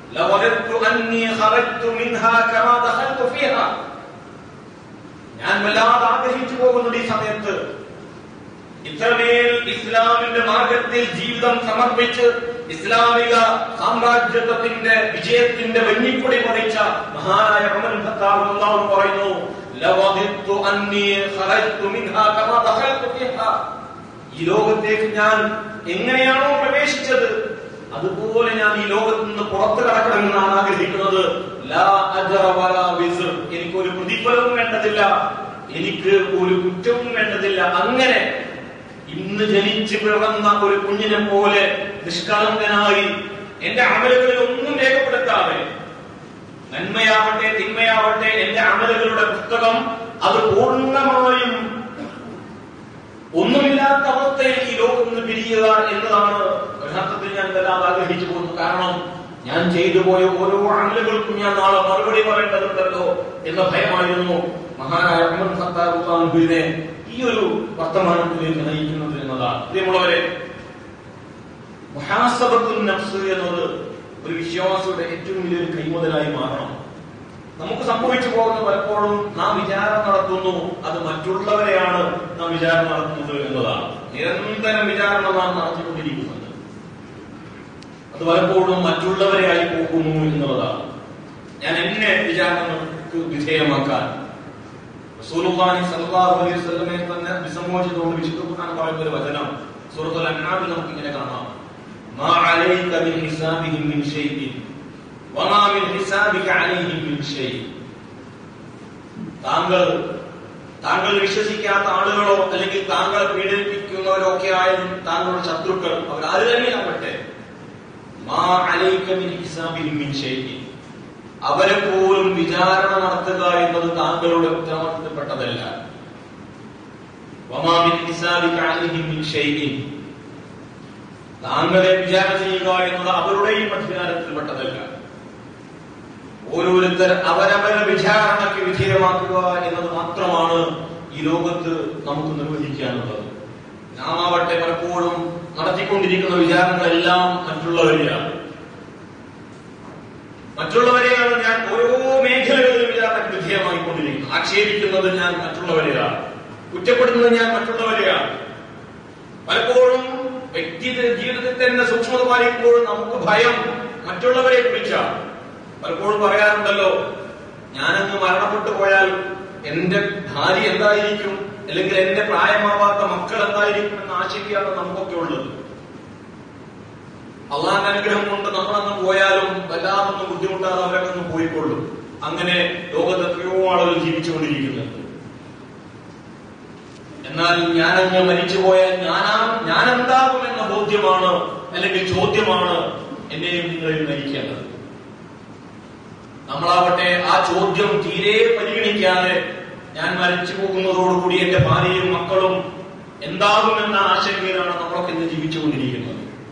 لوددت أني خرجت منها كما دخلت فيها ഞാൻ വല്ലാതെ ആഗ്രഹിച്ചു പോകുന്നത് ഈ സമയത്ത് ഇത്രമേൽ ഇസ്ലാമിന്റെ മാർഗത്തിൽ ജീവിതം സമർപ്പിച്ച് ഇസ്ലാമിക സാമ്രാജ്യത്വത്തിന്റെ വിജയത്തിന്റെ വെഞ്ഞിക്കൊടി പറിച്ച മഹാനായ ഉമർ ഇബ്നു ഖത്താബ് റളിയല്ലാഹു അൻഹു പറയുന്നു ലവദിത്തു അന്നി ഖറജ്തു മിൻഹാ കമാ ദഖൽതു ഫീഹാ ഈ ലോകത്തേക്ക് ഞാൻ എങ്ങനെയാണോ പ്രവേശിച്ചത് അതുപോലെ ഞാൻ ഈ ലോകത്ത് നിന്ന് പുറത്തു കടക്കണമെന്നാണ് ആഗ്രഹിക്കുന്നത് ലാ അജ്റ വലാ വിസ്ർ എനിക്കൊരു പ്രതിഫലവും വേണ്ടതില്ല എനിക്ക് ഒരു കുറ്റവും വേണ്ടതില്ല അങ്ങനെ ഇന്ന് ജനിച്ചു പിറന്ന ഒരു കുഞ്ഞിനെ പോലെ നിഷ്കളങ്കനായി എന്റെ അമലുകളിൽ ഒന്നും രേഖപ്പെടുത്താതെ നന്മയാവട്ടെ തിന്മയാവട്ടെ എന്റെ അമലുകളുടെ പുസ്തകം അത് പൂർണ്ണമായും ഒന്നുമില്ലാത്ത അവസ്ഥയിൽ ഈ ലോകം നിന്ന് പിരിയുക എന്നതാണ് യഥാർത്ഥത്തിൽ ഞാൻ വല്ലാതെ ആഗ്രഹിച്ചു പോകുന്നു കാരണം ഞാൻ ചെയ്തു പോയ ഓരോ അമലുകൾക്കും ഞാൻ നാളെ മറുപടി പറയേണ്ടതുണ്ടല്ലോ എന്ന ഭയമായിരുന്നു മഹാനായ ഉമർ ഖത്താബ് ഖാൻബിനെ ഈ ഒരു വർത്തമാനത്തിലേക്ക് നയിക്കുന്നത് എന്നതാണ് പ്രിയമുള്ളവരെ മുഹാസബത്തുൻ നഫ്സ് എന്നത് ഒരു വിശ്വാസിയുടെ ഏറ്റവും വലിയൊരു കൈമുതലായി മാറണം നമുക്ക് സംഭവിച്ചു പോകുന്ന പലപ്പോഴും നാം വിചാരം നടത്തുന്നു അത് മറ്റുള്ളവരെയാണ് നാം വിചാരം നടത്തുന്നത് എന്നതാണ് നിരന്തരം വിചാരണ നാം നടത്തിക്കൊണ്ടിരിക്കുന്നത് അത് പലപ്പോഴും മറ്റുള്ളവരെ ആയി പോകുന്നു എന്നുള്ളതാണ് ഞാൻ എന്നെ വിചാരണക്ക് വിധേയമാക്കാൻ റസൂലുള്ളാഹി സ്വല്ലല്ലാഹു അലൈഹി വസല്ലമയെ തന്നെ വിസമ്മോചിച്ചുകൊണ്ട് വിശുദ്ധ ഖുർആൻ പറയുന്ന ഒരു വചനം സൂറത്തുൽ അൻആമിൽ നമുക്ക് ഇങ്ങനെ കാണാം മാ അലൈക മിൻ ഹിസാബിഹിം മിൻ ഷൈഇൻ വമാ മിൻ ഹിസാബിക അലൈഹിം മിൻ ഷൈ താങ്കൾ താങ്കൾ വിശ്വസിക്കാത്ത ആളുകളോ അല്ലെങ്കിൽ താങ്കളെ പീഡിപ്പിക്കുന്നവരോ ഒക്കെ ആയ താങ്കളുടെ ശത്രുക്കൾ അവർ ആര് തന്നെയാവട്ടെ മാ അലൈക മിൻ ഹിസാബിഹിം മിൻ ഷൈഇൻ അവരെ പോലും വിചാരണ നടത്തുക എന്നത് താങ്കളുടെ ഉത്തരവാദിത്തപ്പെട്ടതല്ല വമാ മിൻ ഹിസാബിക അലൈഹിം മിൻ ഷൈഇൻ താങ്കളെ വിചാരണ ചെയ്യുക എന്നത് അവരുടെയും അധികാരത്തിൽപ്പെട്ടതല്ല ഓരോരുത്തർ അവരവരെ വിചാരണയ്ക്ക് വിധേയമാക്കുക എന്നത് മാത്രമാണ് ഈ ലോകത്ത് നമുക്ക് നിർവഹിക്കാനുള്ളത് നാം ആവട്ടെ പലപ്പോഴും നടത്തിക്കൊണ്ടിരിക്കുന്ന വിചാരണകളെല്ലാം മറ്റുള്ളവരെയാണ് മറ്റുള്ളവരെയാണ് ഞാൻ ഓരോ മേഖലകളിലും വിചാരണയ്ക്ക് വിധേയമായിക്കൊണ്ടിരിക്കുന്നത് ആക്ഷേപിക്കുന്നത് ഞാൻ മറ്റുള്ളവരെയാണ് കുറ്റപ്പെടുത്തുന്നത് ഞാൻ മറ്റുള്ളവരെയാണ് പലപ്പോഴും വ്യക്തി ജീവിതത്തിൽ തന്നെ സൂക്ഷ്മത പാലിക്കുമ്പോൾ നമുക്ക് ഭയം മറ്റുള്ളവരെ കുറിച്ചാണ് പലപ്പോഴും പറയാറുണ്ടല്ലോ ഞാനങ്ങ് മരണപ്പെട്ടു പോയാൽ എന്റെ ഭാര്യ എന്തായിരിക്കും അല്ലെങ്കിൽ എന്റെ പ്രായമാവാത്ത മക്കൾ എന്തായിരിക്കും എന്ന ആശങ്കയാണ് നമുക്കൊക്കെ ഉള്ളത് അള്ളാന്റെ അനുഗ്രഹം കൊണ്ട് നമ്മളങ്ങ് പോയാലും വല്ലാതൊന്നും ബുദ്ധിമുട്ടാതെ അവരങ്ങ് പോയിക്കൊള്ളും അങ്ങനെ ലോകത്ത് എത്രയോ ആളുകൾ ജീവിച്ചുകൊണ്ടിരിക്കുന്നുണ്ട് എന്നാൽ ഞാനങ്ങ് മരിച്ചു പോയാൽ ഞാനാ ഞാൻ എന്താകുമെന്ന ബോധ്യമാണ് അല്ലെങ്കിൽ ചോദ്യമാണ് എന്നെയും നിങ്ങളെയും നയിക്കേണ്ടത് നമ്മളാവട്ടെ ആ ചോദ്യം തീരെ പരിഗണിക്കാതെ ഞാൻ മരിച്ചു പോകുന്നതോടുകൂടി എന്റെ ഭാര്യയും മക്കളും എന്താകുമെന്ന ആശങ്കയിലാണ് നമ്മളൊക്കെ ഇന്ന് ജീവിച്ചുകൊണ്ടിരിക്കുന്നത്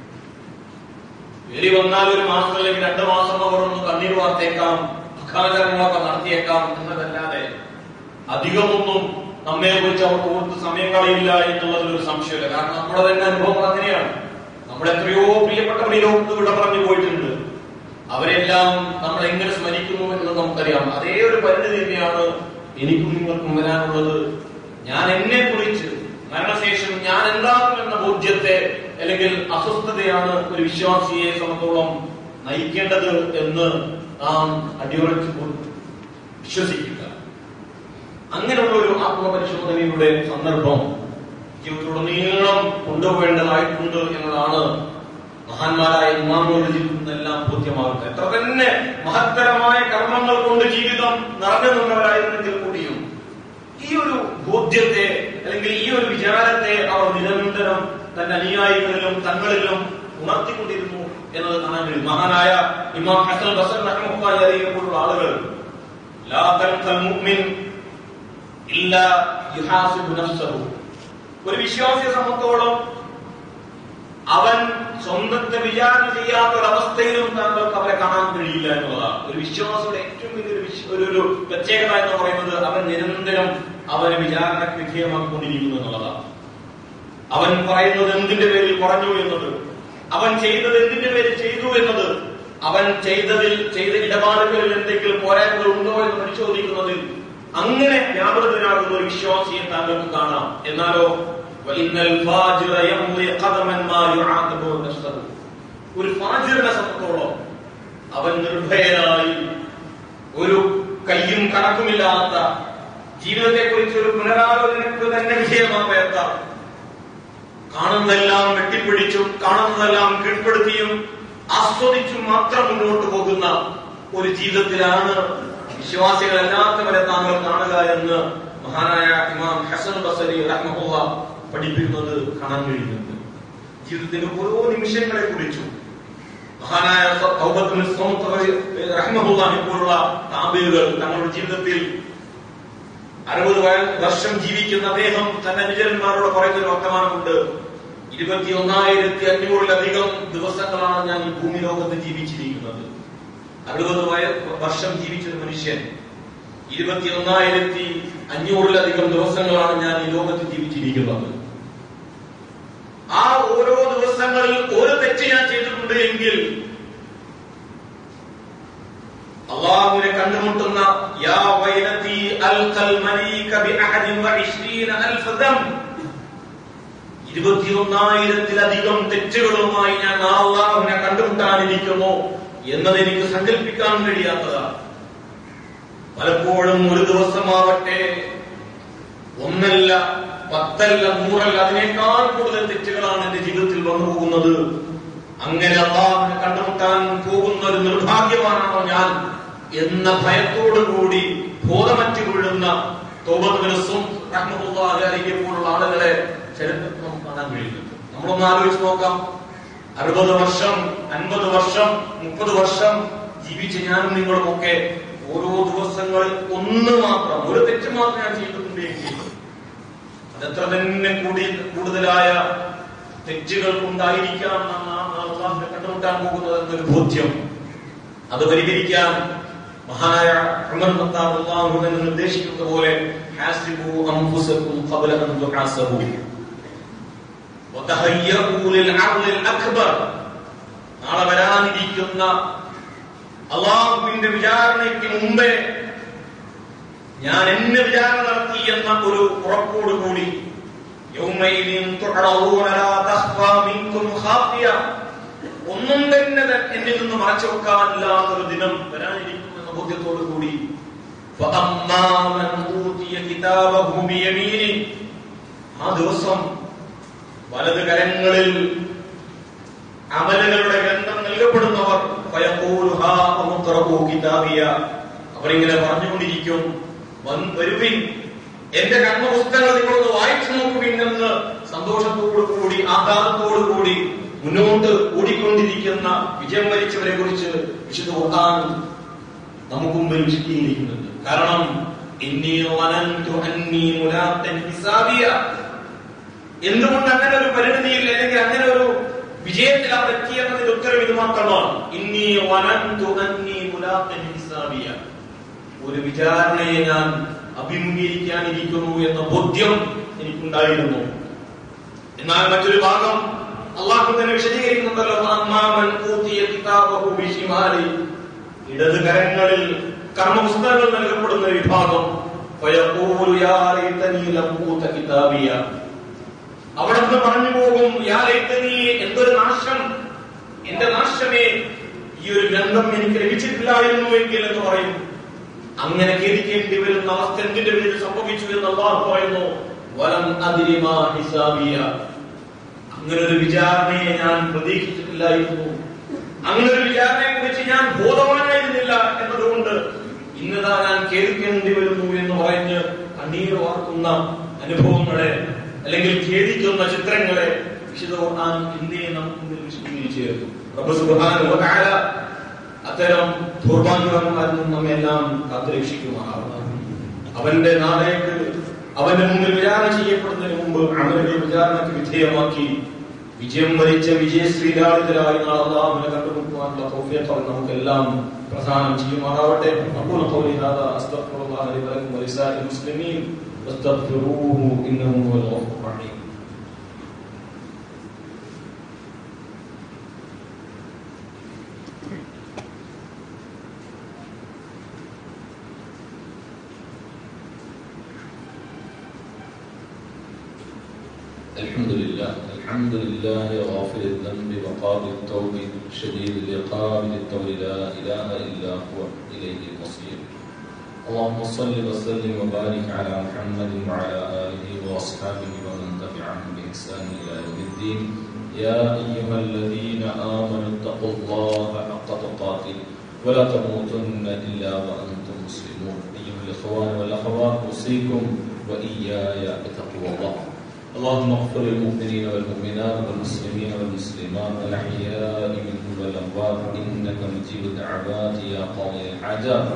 വേറി വന്നാൽ ഒരു മാസം അല്ലെങ്കിൽ രണ്ട് മാസം അവർ ഒന്ന് കണ്ണീർ വാർത്തേക്കാം ദുഃഖാചരണങ്ങളൊക്കെ നടത്തിയേക്കാം എന്നതല്ലാതെ അധികമൊന്നും നമ്മെ കുറിച്ച് അവർക്ക് ഓർത്ത് സമയം കളയില്ല എന്നുള്ളതിൽ ഒരു സംശയമില്ല കാരണം നമ്മുടെ തന്നെ അനുഭവങ്ങൾ അങ്ങനെയാണ് നമ്മുടെ എത്രയോ പ്രിയപ്പെട്ടവർ ഈ ലോകത്ത് വിട പറഞ്ഞു പോയിട്ടുണ്ട് അവരെല്ലാം നമ്മൾ എങ്ങനെ സ്മരിക്കുന്നു എന്ന് നമുക്കറിയാം അതേ ഒരു പരിധി തന്നെയാണ് എനിക്കും നിങ്ങൾക്കും വരാനുള്ളത് ഞാൻ എന്നെ കുറിച്ച് മരണശേഷം ഞാൻ എന്താകുമെന്ന ബോധ്യത്തെ അല്ലെങ്കിൽ അസ്വസ്ഥതയാണ് ഒരു വിശ്വാസിയെ സംബന്ധിച്ചോളം നയിക്കേണ്ടത് എന്ന് നാം അടിയുറച്ച് വിശ്വസിക്കുക അങ്ങനെയുള്ള ഒരു ആത്മപരിശോധനയുടെ സന്ദർഭം ജീവിതത്തിലുടനീളം കൊണ്ടുപോകേണ്ടതായിട്ടുണ്ട് എന്നതാണ് മഹാന്മാരായ ഇമാമുകളുടെ ജീവിതത്തിൽ നിന്നെല്ലാം ബോധ്യമാകുന്നത് എത്ര തന്നെ മഹത്തരമായ കർമ്മങ്ങൾ കൊണ്ട് ജീവിതം നിറഞ്ഞു നിന്നവരായിരുന്നെങ്കിൽ കൂടിയും ഈ ഒരു ബോധ്യത്തെ അല്ലെങ്കിൽ ഈ ഒരു വിചാരത്തെ അവർ നിരന്തരം തന്റെ അനുയായികളിലും തങ്ങളിലും ഉണർത്തിക്കൊണ്ടിരുന്നു എന്നത് കാണാൻ കഴിയും മഹാനായ ഇമാം ഹസൻ ബസർ റഹ്മുള്ളാഹി അറിയപ്പോഴുള്ള ആളുകൾ ലാ തൻഖൽ മുഅ്മിൻ ഇല്ലാ യുഹാസിബു നഫ്സഹു ഒരു വിശ്വാസിയെ സംബന്ധിച്ചോളം അവൻ സ്വന്തത്തെ വിചാരണ ചെയ്യാത്ത ഒരു അവസ്ഥയിലും താങ്കൾക്ക് അവരെ കാണാൻ കഴിയില്ല എന്നുള്ളതാണ് ഒരു വിശ്വാസിയുടെ ഏറ്റവും വലിയൊരു വിശ്വ- ഒരു ഒരു പ്രത്യേകത എന്ന് പറയുന്നത് അവൻ നിരന്തരം അവനെ വിചാരണയ്ക്ക് വിധേയമാക്കിക്കൊണ്ടിരിക്കുന്നു എന്നുള്ളതാണ് അവൻ പറയുന്നത് എന്തിന്റെ പേരിൽ പറഞ്ഞു എന്നത് അവൻ ചെയ്തത് എന്തിന്റെ പേരിൽ ചെയ്തു എന്നത് അവൻ ചെയ്തതിൽ ചെയ്ത ഇടപാടുകളിൽ എന്തെങ്കിലും പോരായ്മകൾ ഉണ്ടോ എന്ന് പരിശോധിക്കുന്നതിൽ അങ്ങനെ വ്യാപൃതനാകുന്ന ഒരു വിശ്വാസിയെ താങ്കൾക്ക് കാണാം എന്നാലോ വഇന്നൽ ഫാജിറ യംളി ഖദമൻ മാ യുആഖബു നഫ്സഹു ഒരു ഫാജിറിനെ സംബന്ധിച്ചോളം അവൻ നിർഭയനായി ഒരു കയ്യും കണക്കുമില്ലാത്ത ജീവിതത്തെ കുറിച്ച് ഒരു പുനരാലോചനയ്ക്ക് തന്നെ വിധേയമാകാത്ത കാണുന്നതെല്ലാം വെട്ടിപ്പിടിച്ചും കാണുന്നതെല്ലാം കീഴ്പ്പെടുത്തിയും ആസ്വദിച്ചും മാത്രം മുന്നോട്ട് പോകുന്ന ഒരു ജീവിതത്തിലാണ് വിശ്വാസികളല്ലാത്തവരെ താങ്കൾ കാണുക എന്ന് മഹാനായ ഇമാം ഹസൻ ബസരി റഹ്മുള്ള പഠിപ്പിക്കുന്നത് കാണാൻ കഴിയുന്നുണ്ട് ജീവിതത്തിന്റെ ഓരോ നിമിഷങ്ങളെ കുറിച്ചും മഹാനായ റഹ്മുല്ലാഹി പോലുള്ള താബികൾ തങ്ങളുടെ ജീവിതത്തിൽ അറുപത് വർഷം ജീവിക്കുന്ന അദ്ദേഹം തന്റെ അനുചരന്മാരോട് പറയുന്ന ഒരു വർത്തമാനമുണ്ട് ഇരുപത്തി ഒന്നായിരത്തി അഞ്ഞൂറിലധികം ദിവസങ്ങളാണ് ഞാൻ ഈ ഭൂമി ലോകത്ത് ജീവിച്ചിരിക്കുന്നത് അറുപത് വർഷം ജീവിച്ചൊരു മനുഷ്യൻ ഇരുപത്തി ഒന്നായിരത്തി അഞ്ഞൂറിലധികം ദിവസങ്ങളാണ് ഞാൻ ഈ ലോകത്ത് ജീവിച്ചിരിക്കുന്നത് ആ ഓരോ ദിവസങ്ങളിൽ ഒരു തെറ്റ് ഞാൻ ചെയ്തിട്ടുണ്ട് എങ്കിൽ അള്ളാഹുവിനെ കണ്ടുമുട്ടുന്ന യാ വൈലത്തി അൽഖൽ മലീക ബിഅഹദിൻ വഇശ്രീന അൽഫ ദം ഇരുപത്തിയൊന്നായിരത്തിലധികം തെറ്റുകളുമായി ഞാൻ അള്ളാഹുവിനെ കണ്ടുമുട്ടാനിരിക്കുന്നു എന്നത് എനിക്ക് സങ്കല്പിക്കാൻ കഴിയാത്തതാണ് പലപ്പോഴും ഒരു ദിവസമാവട്ടെ ഒന്നല്ല പത്തല്ല നൂറല്ല അതിനേക്കാൾ കൂടുതൽ തെറ്റുകളാണ് എന്റെ ജീവിതത്തിൽ വന്നു പോകുന്നത് അങ്ങനെ അള്ളാഹുവിനെ കണ്ടുമുട്ടാൻ പോകുന്ന ഒരു നിർഭാഗ്യമാണോ ഞാൻ എന്ന ഭയത്തോടുകൂടി ബോധമറ്റ് വീഴുന്ന തോബത്തും പോലുള്ള ആളുകളെ ചരിത്രത്തിൽ നമുക്ക് കാണാൻ കഴിയുന്നുണ്ട് നമ്മളൊന്ന് ആലോചിച്ച് നോക്കാം അറുപത് വർഷം അൻപത് വർഷം മുപ്പത് വർഷം ജീവിച്ച ഞാനും നിങ്ങളും ഒക്കെ ഓരോ ദിവസങ്ങളിൽ ഒന്ന് മാത്രം ഒരു തെറ്റ് മാത്രം ഞാൻ ചെയ്തിട്ടുണ്ട് എങ്കിൽ അതെത്ര തന്നെ കൂടി കൂടുതലായ തെറ്റുകൾ ഉണ്ടായിരിക്കാം അള്ളാഹിനെ കണ്ടുമുട്ടാൻ പോകുന്നത് എന്നൊരു ബോധ്യം അത് പരിഹരിക്കാൻ മഹാനായ ഉമർ ഖത്താബ് അള്ളാഹു എന്ന് നിർദ്ദേശിക്കുന്നത് പോലെ ഹാസിബു അൻഫുസകും ഖബ്ല അൻ തുഹാസബു വതഹയ്യഉ ലിൽ അർളിൽ അക്ബർ നാളെ വരാനിരിക്കുന്ന അള്ളാഹുവിന്റെ വിചാരണയ്ക്ക് മുമ്പേ ഞാൻ എന്നെ വിചാരണ നടത്തി എന്ന ഒരു ഉറപ്പോടുകൂടി ഒന്നും തന്നെ എന്നിൽ നിന്ന് മറച്ചു വെക്കാനില്ലാത്തൊരു ദിനം വരാനിരിക്കുമെന്ന ബോധ്യത്തോടു കൂടി ആ ദിവസം വലത് കരങ്ങളിൽ അമലുകളുടെ ഗ്രന്ഥം നൽകപ്പെടുന്നവർ അവരിങ്ങനെ പറഞ്ഞുകൊണ്ടിരിക്കും വരുവിൻ എന്റെ കർമ്മപുസ്തകങ്ങൾ നിങ്ങളൊന്ന് വായിച്ചു നോക്കുവിൻ എന്ന് സന്തോഷത്തോടു കൂടി ആഹ്ലാദത്തോടു കൂടി മുന്നോട്ട് ഓടിക്കൊണ്ടിരിക്കുന്ന വിജയം വരിച്ചവരെ കുറിച്ച് വിശുദ്ധ ഖുർആൻ നമുക്ക് മുമ്പിൽ വിശദീകരിക്കുന്നുണ്ട് കാരണം എന്തുകൊണ്ട് അങ്ങനെ ഒരു പരിണിതിയിൽ അല്ലെങ്കിൽ അങ്ങനെ ഒരു വിജയത്തിൽ അവർ എത്തിയെന്നതിന്റെ ഉത്തരം ഇത് മാത്രമാണ് ഇന്നി വനന്തു അന്നി മുലാഖൻ ഹിസാബിയ ഒരു വിചാരണയെ ഞാൻ അഭിമുഖീകരിക്കാനിരിക്കുന്നു എന്ന ബോധ്യം എനിക്കുണ്ടായിരുന്നു എന്നാൽ മറ്റൊരു ഭാഗം അള്ളാഹു തന്നെ വിശദീകരിക്കുന്നുണ്ടല്ലോ അമ്മാമൻ ഊതിയ കിതാബഹു ബിശിമാലി ഇടത് കരങ്ങളിൽ കർമ്മപുസ്തകങ്ങൾ നൽകപ്പെടുന്ന വിഭാഗം ഫയഖൂലു യാ ലൈതനി ലം ഊത കിതാബിയ അവിടെ നിന്ന് പറഞ്ഞു പോകും യാ ലൈതനി എന്തൊരു നാശം എന്റെ നാശമേ ഈ ഒരു ഗ്രന്ഥം എനിക്ക് ലഭിച്ചിട്ടില്ലായിരുന്നുവെങ്കിൽ എന്ന് പറയും അങ്ങനെ ഖേദിക്കേണ്ടി വരുന്ന അവസ്ഥ എന്തിന്റെ പേരിൽ സംഭവിച്ചു എന്ന് അള്ളാഹു പറയുന്നു വലം അതിരിമാ ഹിസാബിയ അങ്ങനെ ഒരു വിചാരണയെ ഞാൻ പ്രതീക്ഷിച്ചിട്ടില്ലായിരുന്നു അങ്ങനെ ഒരു വിചാരണയെ കുറിച്ച് ഞാൻ ബോധവാനായിരുന്നില്ല എന്നതുകൊണ്ട് ഇന്നതാ ഞാൻ കേൾക്കേണ്ടി വരുന്നു എന്ന് പറഞ്ഞ് കണ്ണീര് വാർക്കുന്ന അനുഭവങ്ങളെ അല്ലെങ്കിൽ ഖേദിക്കുന്ന ചിത്രങ്ങളെ വിശുദ്ധ ഖുർആൻ ഇന്ത്യയെ നമുക്ക് മുന്നിൽ വിശദീകരിച്ചു റബ്ബ് സുബ്ഹാനഹു വ തആല അത്തരം ദൗർഭാഗ്യവാന്മാരിൽ നിന്നും നമ്മെ എല്ലാം കാത്തുരക്ഷിക്കുമാറാവണം അവന്റെ നാളേക്ക് അവന്റെ മുമ്പിൽ വിചാരണ ചെയ്യപ്പെടുന്നതിന് മുമ്പ് അമലുകൾ വിചാരണയ്ക്ക് വിധേയമാക്കി വിജയം വരിച്ച വിജയശ്രീലാളിതരായി നാളെ അള്ളാഹുവിനെ കണ്ടുമുട്ടുവാനുള്ള തൗഫീഖ് അവൻ നമുക്കെല്ലാം പ്രധാനം ചെയ്യുമാറാവട്ടെ أقول قولي هذا أستغفر الله لي ولكم ولسائر المسلمين واستغفروه إنه هو الغفور الرحيم الحمد لله الحمد لله غافل الذنب وقابل التوب شديد العقاب للتوب لا اله الا هو اليه المصير اللهم صل وسلم وبارك على محمد وعلى اله واصحابه ومن تبعهم باحسان الى يوم الدين يا ايها الذين امنوا اتقوا الله حق تقاته ولا تموتن الا وانتم مسلمون ايها الاخوان والاخوات اوصيكم واياي بتقوى الله اللهم اغفر للمؤمنين والمؤمنات والمسلمين والمسلمات الاحياء منهم والاموات انك مجيب الدعوات يا قاضي الحاجات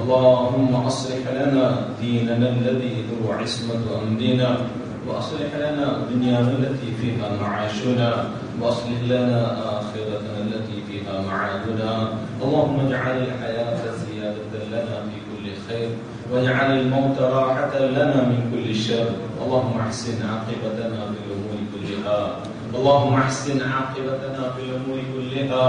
اللهم اصلح لنا ديننا الذي هو عصمه امرنا واصلح لنا دنيانا التي فيها معاشنا واصلح لنا اخرتنا التي فيها معادنا اللهم اجعل الحياه زياده لنا في كل خير واجعل الموت راحه لنا من كل شر اللهم احسن عاقبتنا في الامور كلها اللهم احسن عاقبتنا في الامور كلها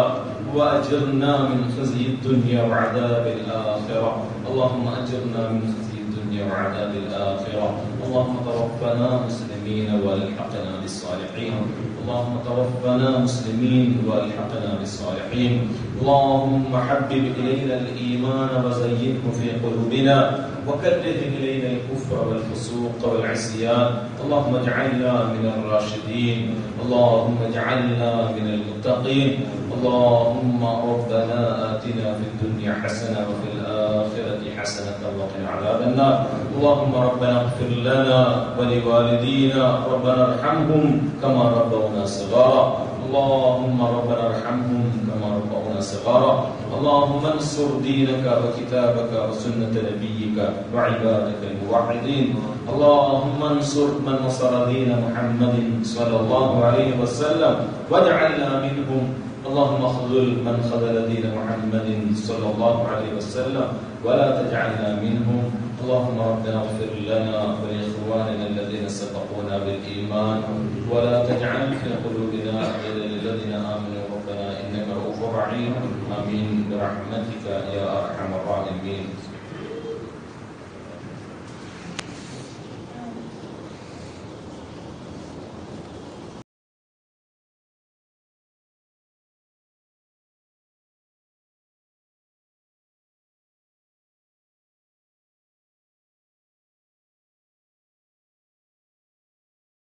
واجرنا من خزي الدنيا وعذاب الاخره اللهم اجرنا من خزي الدنيا وعذاب الاخره اللهم توفنا مسلمين والحقنا بالصالحين اللهم توفنا مسلمين والحقنا بالصالحين اللهم حبب الينا الايمان وزينه في قلوبنا وكره الينا الكفر والفسوق والعصيان اللهم اجعلنا من الراشدين اللهم اجعلنا من المتقين اللهم ربنا اتنا في الدنيا حسنه وفي الاخره حسنه وقنا عذاب النار اللهم ربنا اغفر لنا ولوالدينا ربنا ارحمهم كما ربونا صغارا اللهم ربنا ارحمهم كما ربونا صغارا اللهم انصر دينك وكتابك وسنة نبيك وعبادك الموحدين اللهم انصر من نصر دين محمد صلى الله عليه وسلم واجعلنا منهم اللهم اخذل من خذل دين محمد صلى الله عليه وسلم ولا تجعلنا منهم اللهم ربنا اغفر لنا ولاخواننا الذين سبقونا بالايمان ولا تجعل في قلوبنا غلا للذين امنوا ربنا انك رؤوف رحيم امين برحمتك يا ارحم الراحمين